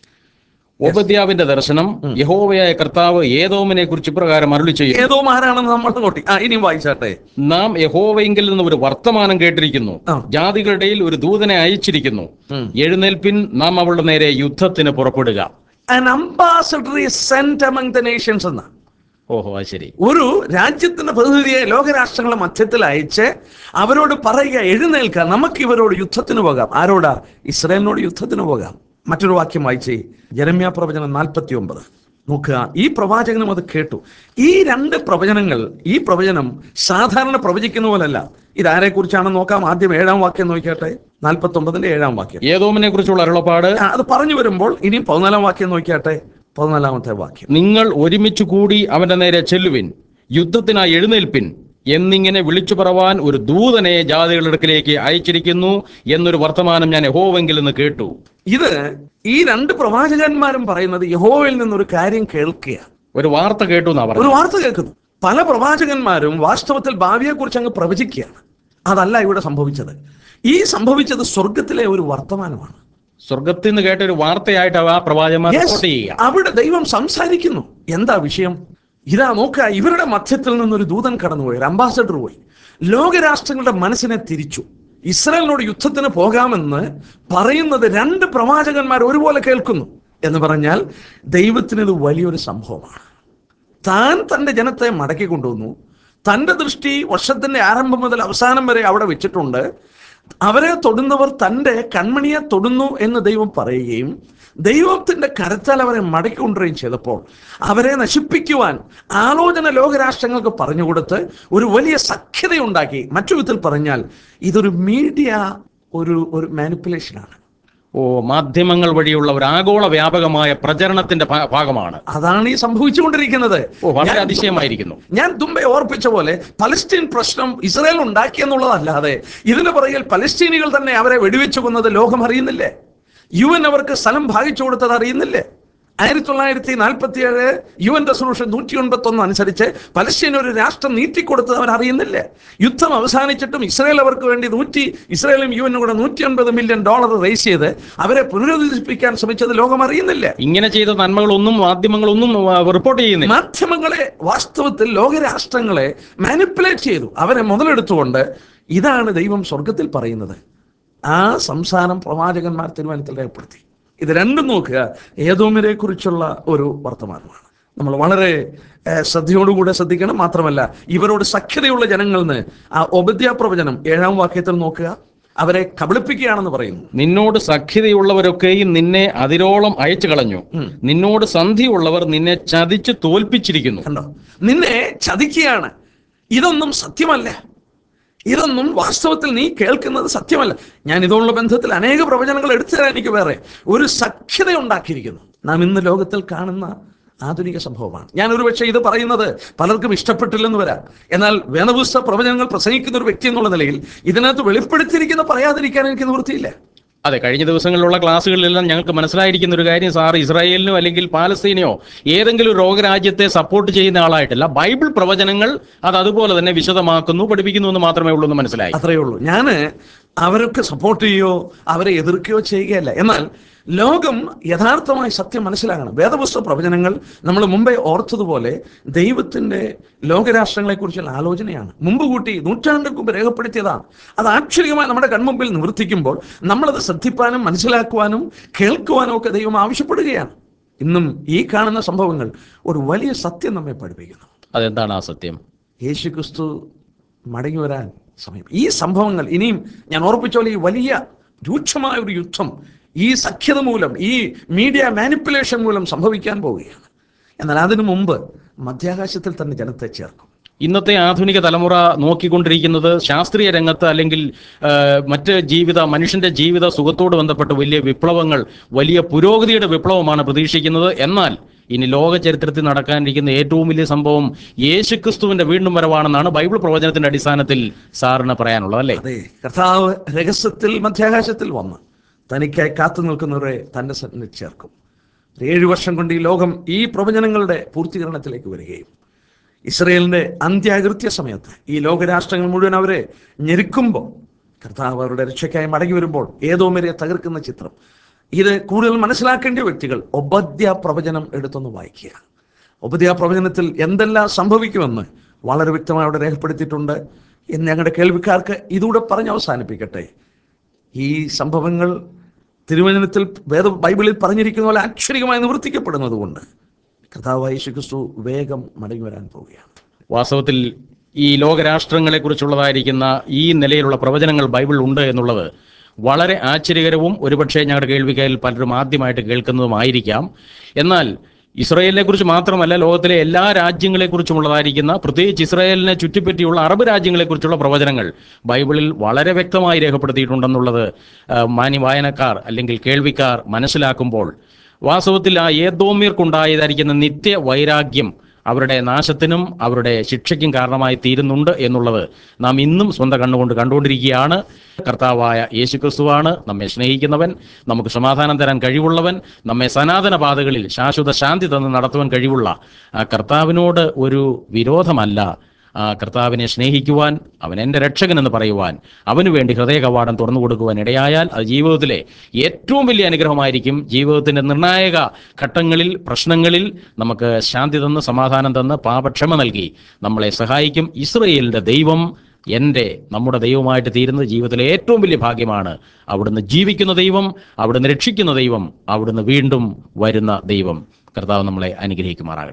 ഓബദ്യാവിന്റെ ദർശനം യഹോവയായ കർത്താവ് ഏതോമിനെ കുറിച്ച് ഇപ്രകാരം അരുളി ചെയ്യും ഏതോ ആരാണെന്ന് നമ്മൾ നോട്ടി ആ ഇനിയും വായിച്ചാട്ടെ നാം യഹോവയെങ്കിൽ നിന്ന് ഒരു വർത്തമാനം കേട്ടിരിക്കുന്നു ആ. ജാതികളുടെ ഇടയിൽ ഒരു ദൂതനെ അയച്ചിരിക്കുന്നു ഉം. എഴുന്നേൽപ്പിൻ നാം അവളുടെ നേരെ യുദ്ധത്തിന് പുറപ്പെടുക an ambassador is sent among the nations എന്ന് ഓഹോ അത് ശരി ഒരു രാജ്യത്തിന്റെ പ്രതിനിധിയെ ലോകരാഷ്ട്രങ്ങളുടെ മധ്യത്തിൽ അയച്ച് അവരോട് പറയുക എഴുന്നേൽക്കുക നമുക്ക് ഇവരോട് യുദ്ധത്തിന് പോകാം ആരോടാ ഇസ്രായേലിനോട് യുദ്ധത്തിന് പോകാം മറ്റൊരു വാക്യം വായിച്ചേ ജരമ്യ പ്രവചനം നാൽപ്പത്തി ഒമ്പത് നോക്കുക ഈ പ്രവാചകനും അത് കേട്ടു ഈ രണ്ട് പ്രവചനങ്ങൾ ഈ പ്രവചനം സാധാരണ പ്രവചിക്കുന്ന പോലല്ല ഇതാരെ കുറിച്ചാണെന്ന് നോക്കാം ആദ്യം ഏഴാം വാക്യം നോക്കിയാട്ടെ നാൽപ്പത്തി ഒമ്പതിന്റെ ഏഴാം വാക്യം ഏതോമിനെ കുറിച്ചുള്ള അരുളപ്പാട് ആ, അത് പറഞ്ഞു വരുമ്പോൾ ഇനിയും പതിനാലാം വാക്യം നോക്കിയാട്ടെ പതിനാലാമത്തെ വാക്യം നിങ്ങൾ ഒരുമിച്ച് കൂടി അവന്റെ നേരെ ചെല്ലുവിൻ യുദ്ധത്തിനായി എഴുന്നേൽപ്പിൻ എന്നിങ്ങനെ വിളിച്ചു പറവാൻ ഒരു ദൂതനെ ജാതികളുടെ അടുക്കിലേക്ക് അയച്ചിരിക്കുന്നു എന്നൊരു വർത്തമാനം ഞാൻ യഹോവെങ്കിൽ നിന്ന് കേട്ടു ഇത് ഈ രണ്ട് പ്രവാചകന്മാരും പറയുന്നത് യഹോവയിൽ നിന്നൊരു കാര്യം കേൾക്കുക ഒരു വാർത്ത കേട്ടു എന്നാ പറഞ്ഞു ഒരു വാർത്ത കേൾക്കുന്നു പല പ്രവാചകന്മാരും വാസ്തവത്തിൽ ഭാവിയെക്കുറിച്ച് അങ്ങ് പ്രവചിക്കുകയാണ് അതല്ല ഇവിടെ സംഭവിച്ചത് ഈ സംഭവിച്ചത് സ്വർഗത്തിലെ ഒരു വർത്തമാനമാണ് സ്വർഗത്തിൽ നിന്ന് കേട്ട ഒരു വാർത്തയായിട്ട് ആ പ്രവാചകന്മാർ Yes, റിപ്പോർട്ട് ചെയ്യുക അവിടെ ദൈവം സംസാരിക്കുന്നു എന്താ വിഷയം ഇതാ നോക്കുക ഇവരുടെ മധ്യത്തിൽ നിന്നൊരു ദൂതൻ കടന്നുപോയി ഒരു അംബാസഡർ പോയി ലോകരാഷ്ട്രങ്ങളുടെ മനസ്സിനെ തിരിച്ചു ഇസ്രായേലിനോട് യുദ്ധത്തിന് പോകാമെന്ന് പറയുന്നത് രണ്ട് പ്രവാചകന്മാർ ഒരുപോലെ കേൾക്കുന്നു എന്ന് പറഞ്ഞാൽ ദൈവത്തിന് ഇത് വലിയൊരു സംഭവമാണ് താൻ തൻ്റെ ജനത്തെ മടക്കി കൊണ്ടുവന്നു തൻ്റെ ദൃഷ്ടി വർഷത്തിന്റെ ആരംഭം മുതൽ അവസാനം വരെ അവിടെ വെച്ചിട്ടുണ്ട് അവരെ തൊടുന്നവർ തൻ്റെ കൺമണിയെ തൊടുന്നു എന്ന് ദൈവം പറയുകയും ദൈവത്തിന്റെ കരത്താൽ അവരെ മടക്കി കൊണ്ടുവരികയും ചെയ്തപ്പോൾ അവരെ നശിപ്പിക്കുവാൻ ആലോചന ലോകരാഷ്ട്രങ്ങൾക്ക് പറഞ്ഞുകൊടുത്ത് ഒരു വലിയ സഖ്യതയുണ്ടാക്കി മറ്റു വിധത്തിൽ പറഞ്ഞാൽ ഇതൊരു മീഡിയ ഒരു ഒരു മാനിപ്പുലേഷനാണ് ഓ മാധ്യമങ്ങൾ വഴിയുള്ള ഒരു ആഗോള വ്യാപകമായ പ്രചരണത്തിന്റെ ഭാ- ഭാഗമാണ് അതാണ് ഈ സംഭവിച്ചുകൊണ്ടിരിക്കുന്നത് ഓ വളരെ ഞാൻ- അതിശയമായിരിക്കുന്നു ഞാൻ തുമ്പെ ഓർപ്പിച്ച പോലെ പലസ്തീൻ പ്രശ്നം ഇസ്രായേൽ ഉണ്ടാക്കിയെന്നുള്ളതല്ലാതെ ഇതിന് പുറകിൽ പലസ്തീനികൾ തന്നെ അവരെ വെടിവെച്ചു കൊന്നത് ലോകം അറിയുന്നില്ലേ യു എൻ അവർക്ക് സ്ഥലം ഭാഗിച്ചു കൊടുത്തത് അറിയുന്നില്ലേ ആയിരത്തി തൊള്ളായിരത്തി നാൽപ്പത്തി ഏഴ് യു എൻ റെസൊല്യൂഷൻ നൂറ്റി ഒൻപത്തി ഒന്ന് അനുസരിച്ച് പലസ്തീൻ ഒരു രാഷ്ട്രം നീട്ടിക്കൊടുത്തത് അവർ അറിയുന്നില്ലേ യുദ്ധം അവസാനിച്ചിട്ടും ഇസ്രായേൽ അവർക്ക് വേണ്ടി നൂറ്റി ഇസ്രായേലും യു എനും കൂടെ നൂറ്റി ഒൻപത് മില്യൺ ഡോളർ റേസ് ചെയ്ത് അവരെ പുനരുദ്ധരിപ്പിക്കാൻ ശ്രമിച്ചത് ലോകം അറിയുന്നില്ലേ ഇങ്ങനെ ചെയ്ത നന്മകളൊന്നും മാധ്യമങ്ങളൊന്നും ആ, റിപ്പോർട്ട് ചെയ്യുന്നില്ല മാധ്യമങ്ങളെ വാസ്തവത്തിൽ ലോകരാഷ്ട്രങ്ങളെ മാനിപ്പുലേറ്റ് ചെയ്തു അവരെ മുതലെടുത്തുകൊണ്ട് ഇതാണ് ദൈവം സ്വർഗത്തിൽ പറയുന്നത് ആ സംസാരം പ്രവാചകന്മാർ തീരുമാനത്തിൽ രേഖപ്പെടുത്തി ഇത് രണ്ടും നോക്കുക ഏതോമിനെ കുറിച്ചുള്ള ഒരു വർത്തമാനമാണ് നമ്മൾ വളരെ ഏഹ്, ശ്രദ്ധയോടുകൂടെ ശ്രദ്ധിക്കണം മാത്രമല്ല ഇവരോട് സഖ്യതയുള്ള ജനങ്ങളെന്ന് ആ ഉപദ്യ പ്രവചനം ഏഴാം വാക്യത്തിൽ നോക്കുക അവരെ കബളിപ്പിക്കുകയാണെന്ന് പറയുന്നു നിന്നോട് സഖ്യതയുള്ളവരൊക്കെയും നിന്നെ അതിരോളം അയച്ചു കളഞ്ഞു നിന്നോട് സന്ധിയുള്ളവർ നിന്നെ ചതിച്ച് തോൽപ്പിച്ചിരിക്കുന്നു കണ്ടോ നിന്നെ ചതിക്കുകയാണ് ഇതൊന്നും സത്യമല്ല ഇതൊന്നും വാസ്തവത്തിൽ നീ കേൾക്കുന്നത് സത്യമല്ല ഞാൻ ഇതുള്ള ബന്ധത്തിൽ അനേക പ്രവചനങ്ങൾ എടുത്തു തരാൻ എനിക്ക് വേറെ ഒരു സഖ്യത ഉണ്ടാക്കിയിരിക്കുന്നു നാം ഇന്ന് ലോകത്തിൽ കാണുന്ന ആധുനിക സംഭവമാണ് ഞാൻ ഒരുപക്ഷെ ഇത് പറയുന്നത് പലർക്കും ഇഷ്ടപ്പെട്ടില്ലെന്ന് വരാം എന്നാൽ വേദപുസ്തക പ്രവചനങ്ങൾ പ്രസംഗിക്കുന്ന ഒരു വ്യക്തി എന്നുള്ള നിലയിൽ ഇതിനകത്ത് വെളിപ്പെടുത്തിയിരിക്കുന്ന പറയാതിരിക്കാൻ എനിക്ക് നിവൃത്തിയില്ല അതെ കഴിഞ്ഞ ദിവസങ്ങളിലുള്ള ക്ലാസ്സുകളിലെല്ലാം ഞങ്ങൾക്ക് മനസ്സിലായിരിക്കുന്ന ഒരു കാര്യം സാർ ഇസ്രായേലിനോ അല്ലെങ്കിൽ പാലസ്തീനെയോ ഏതെങ്കിലും ഒരു രോഗരാജ്യത്തെ സപ്പോർട്ട് ചെയ്യുന്ന ആളായിട്ടല്ല ബൈബിൾ പ്രവചനങ്ങൾ അത് അതുപോലെ തന്നെ വിശദമാക്കുന്നു പഠിപ്പിക്കുന്നു എന്ന് മാത്രമേ ഉള്ളൂ എന്ന് മനസ്സിലായി അത്രയേ ഉള്ളൂ ഞാൻ അവരൊക്കെ സപ്പോർട്ട് ചെയ്യുകയോ അവരെ എതിർക്കുകയോ ചെയ്യുകയല്ല എന്നാൽ ലോകം യഥാർത്ഥമായി സത്യം മനസ്സിലാകണം വേദപുസ്തക പ്രവചനങ്ങൾ നമ്മൾ മുമ്പേ ഓർത്തതുപോലെ ദൈവത്തിന്റെ ലോകരാഷ്ട്രങ്ങളെക്കുറിച്ചുള്ള ആലോചനയാണ് മുമ്പ് കൂട്ടി നൂറ്റാണ്ടുകൾക്ക് മുമ്പ് രേഖപ്പെടുത്തിയതാണ് അത് ആക്ഷരികമായി നമ്മുടെ കൺമുമ്പിൽ നിവർത്തിക്കുമ്പോൾ നമ്മളത് ശ്രദ്ധിപ്പാനും മനസ്സിലാക്കുവാനും കേൾക്കുവാനും ഒക്കെ ദൈവം ആവശ്യപ്പെടുകയാണ് ഇന്നും ഈ കാണുന്ന സംഭവങ്ങൾ ഒരു വലിയ സത്യം നമ്മെ പഠിപ്പിക്കുന്നു അതെന്താണ് ആ സത്യം യേശു ക്രിസ്തു മടങ്ങി വരാൻ സമയം ഈ സംഭവങ്ങൾ ഇനിയും ഞാൻ ഓർപ്പിച്ച പോലെ ഈ വലിയ രൂക്ഷമായ ഒരു യുദ്ധം ഈ സഖ്യത മൂലം ഈ മീഡിയ മാനിപ്പുലേഷൻ മൂലം സംഭവിക്കാൻ പോവുകയാണ് എന്നാൽ അതിനു മുമ്പ് മധ്യാകാശത്തിൽ തന്നെ ജനത്തെ ചേർക്കും ഇന്നത്തെ ആധുനിക തലമുറ നോക്കിക്കൊണ്ടിരിക്കുന്നത് ശാസ്ത്രീയ രംഗത്ത് അല്ലെങ്കിൽ ആ, മറ്റ് ജീവിത മനുഷ്യന്റെ ജീവിത സുഖത്തോട് ബന്ധപ്പെട്ട് വലിയ വിപ്ലവങ്ങൾ വലിയ പുരോഗതിയുടെ വിപ്ലവമാണ് പ്രതീക്ഷിക്കുന്നത് എന്നാൽ ഇനി ലോക ചരിത്രത്തിൽ നടക്കാനിരിക്കുന്ന ഏറ്റവും വലിയ സംഭവം യേശുക്രിസ്തുവിന്റെ വീണ്ടും വരവാണെന്നാണ് ബൈബിൾ പ്രവചനത്തിന്റെ അടിസ്ഥാനത്തിൽ സാറിന് പറയാനുള്ളത് അല്ലേ അതെ കർത്താവ് രഹസ്യത്തിൽ മധ്യാകാശത്തിൽ വന്ന് തനിക്കായി കാത്തു നിൽക്കുന്നവരെ തന്റെ സന്നിധി ചേർക്കും ഒരു ഏഴു വർഷം കൊണ്ട് ഈ ലോകം ഈ പ്രവചനങ്ങളുടെ പൂർത്തീകരണത്തിലേക്ക് വരികയും ഇസ്രയേലിന്റെ അന്ത്യാകൃത്യ സമയത്ത് ഈ ലോകരാഷ്ട്രങ്ങൾ മുഴുവൻ അവരെ ഞെരുക്കുമ്പോൾ കർത്താവ് അവരുടെ രക്ഷയ്ക്കായി മടങ്ങി വരുമ്പോൾ ഏതോ വരെ തകർക്കുന്ന ചിത്രം ഇത് കൂടുതൽ മനസ്സിലാക്കേണ്ട വ്യക്തികൾ ഒബദ്യ പ്രവചനം എടുത്തൊന്ന് വായിക്കുക ഉപദ്യ പ്രവചനത്തിൽ എന്തെല്ലാം സംഭവിക്കുമെന്ന് വളരെ വ്യക്തമായി അവിടെ രേഖപ്പെടുത്തിയിട്ടുണ്ട് എന്ന് ഞങ്ങളുടെ കേൾവിക്കാർക്ക് ഇതുകൂടെ പറഞ്ഞ് അവസാനിപ്പിക്കട്ടെ ഈ സംഭവങ്ങൾ തിരുവചനത്തിൽ വേദ ബൈബിളിൽ പറഞ്ഞിരിക്കുന്ന പോലെ അക്ഷരികമായി നിവർത്തിക്കപ്പെടുന്നത് കൊണ്ട് കർത്താവ് യേശുക്രിസ്തു വേഗം മടങ്ങി വരാൻ പോവുകയാണ് വാസ്തവത്തിൽ ഈ ലോകരാഷ്ട്രങ്ങളെ കുറിച്ചുള്ളതായിരിക്കുന്ന ഈ നിലയിലുള്ള പ്രവചനങ്ങൾ ബൈബിൾ ഉണ്ട് എന്നുള്ളത് വളരെ ആശ്ചര്യകരവും ഒരുപക്ഷെ ഞങ്ങളുടെ കേൾവിക്കാരിൽ പലരും ആദ്യമായിട്ട് കേൾക്കുന്നതുമായിരിക്കാം എന്നാൽ ഇസ്രായേലിനെ കുറിച്ച് മാത്രമല്ല ലോകത്തിലെ എല്ലാ രാജ്യങ്ങളെ കുറിച്ചുമുള്ളതായിരിക്കുന്ന പ്രത്യേകിച്ച് ഇസ്രായേലിനെ ചുറ്റിപ്പറ്റിയുള്ള അറബ് രാജ്യങ്ങളെ കുറിച്ചുള്ള പ്രവചനങ്ങൾ ബൈബിളിൽ വളരെ വ്യക്തമായി രേഖപ്പെടുത്തിയിട്ടുണ്ടെന്നുള്ളത് ആ, മാന്യ വായനക്കാർ അല്ലെങ്കിൽ കേൾവിക്കാർ മനസ്സിലാക്കുമ്പോൾ വാസ്തവത്തിൽ ആ ഏതോമ്യർക്കുണ്ടായതായിരിക്കുന്ന നിത്യ വൈരാഗ്യം അവരുടെ നാശത്തിനും അവരുടെ ശിക്ഷയ്ക്കും കാരണമായി തീരുന്നുണ്ട് എന്നുള്ളത് നാം ഇന്നും സ്വന്തം കണ്ണുകൊണ്ട് കണ്ടുകൊണ്ടിരിക്കുകയാണ് കർത്താവായ യേശുക്രിസ്തുവാണ് നമ്മെ സ്നേഹിക്കുന്നവൻ നമുക്ക് സമാധാനം തരാൻ കഴിവുള്ളവൻ നമ്മെ സനാതന പാതകളിൽ ശാശ്വത ശാന്തി തന്ന് നടത്തുവാൻ കഴിവുള്ള ആ കർത്താവിനോട് ഒരു വിരോധമല്ല ആ കർത്താവിനെ സ്നേഹിക്കുവാൻ അവൻ എൻ്റെ രക്ഷകൻ എന്ന് പറയുവാൻ അവന് വേണ്ടി ഹൃദയ കവാടം തുറന്നു കൊടുക്കുവാൻ ഇടയായാൽ അത് ജീവിതത്തിലെ ഏറ്റവും വലിയ അനുഗ്രഹമായിരിക്കും ജീവിതത്തിൻ്റെ നിർണായക ഘട്ടങ്ങളിൽ പ്രശ്നങ്ങളിൽ നമുക്ക് ശാന്തി തന്ന് സമാധാനം തന്ന് പാപക്ഷമ നൽകി നമ്മളെ സഹായിക്കും ഇസ്രയേലിൻ്റെ ദൈവം എൻ്റെ നമ്മുടെ ദൈവമായിട്ട് തീരുന്നത് ജീവിതത്തിലെ ഏറ്റവും വലിയ ഭാഗ്യമാണ് അവിടുന്ന് ജീവിക്കുന്ന ദൈവം അവിടുന്ന് രക്ഷിക്കുന്ന ദൈവം അവിടുന്ന് വീണ്ടും വരുന്ന ദൈവം കർത്താവ് നമ്മളെ അനുഗ്രഹിക്കുമാറാകട്ടെ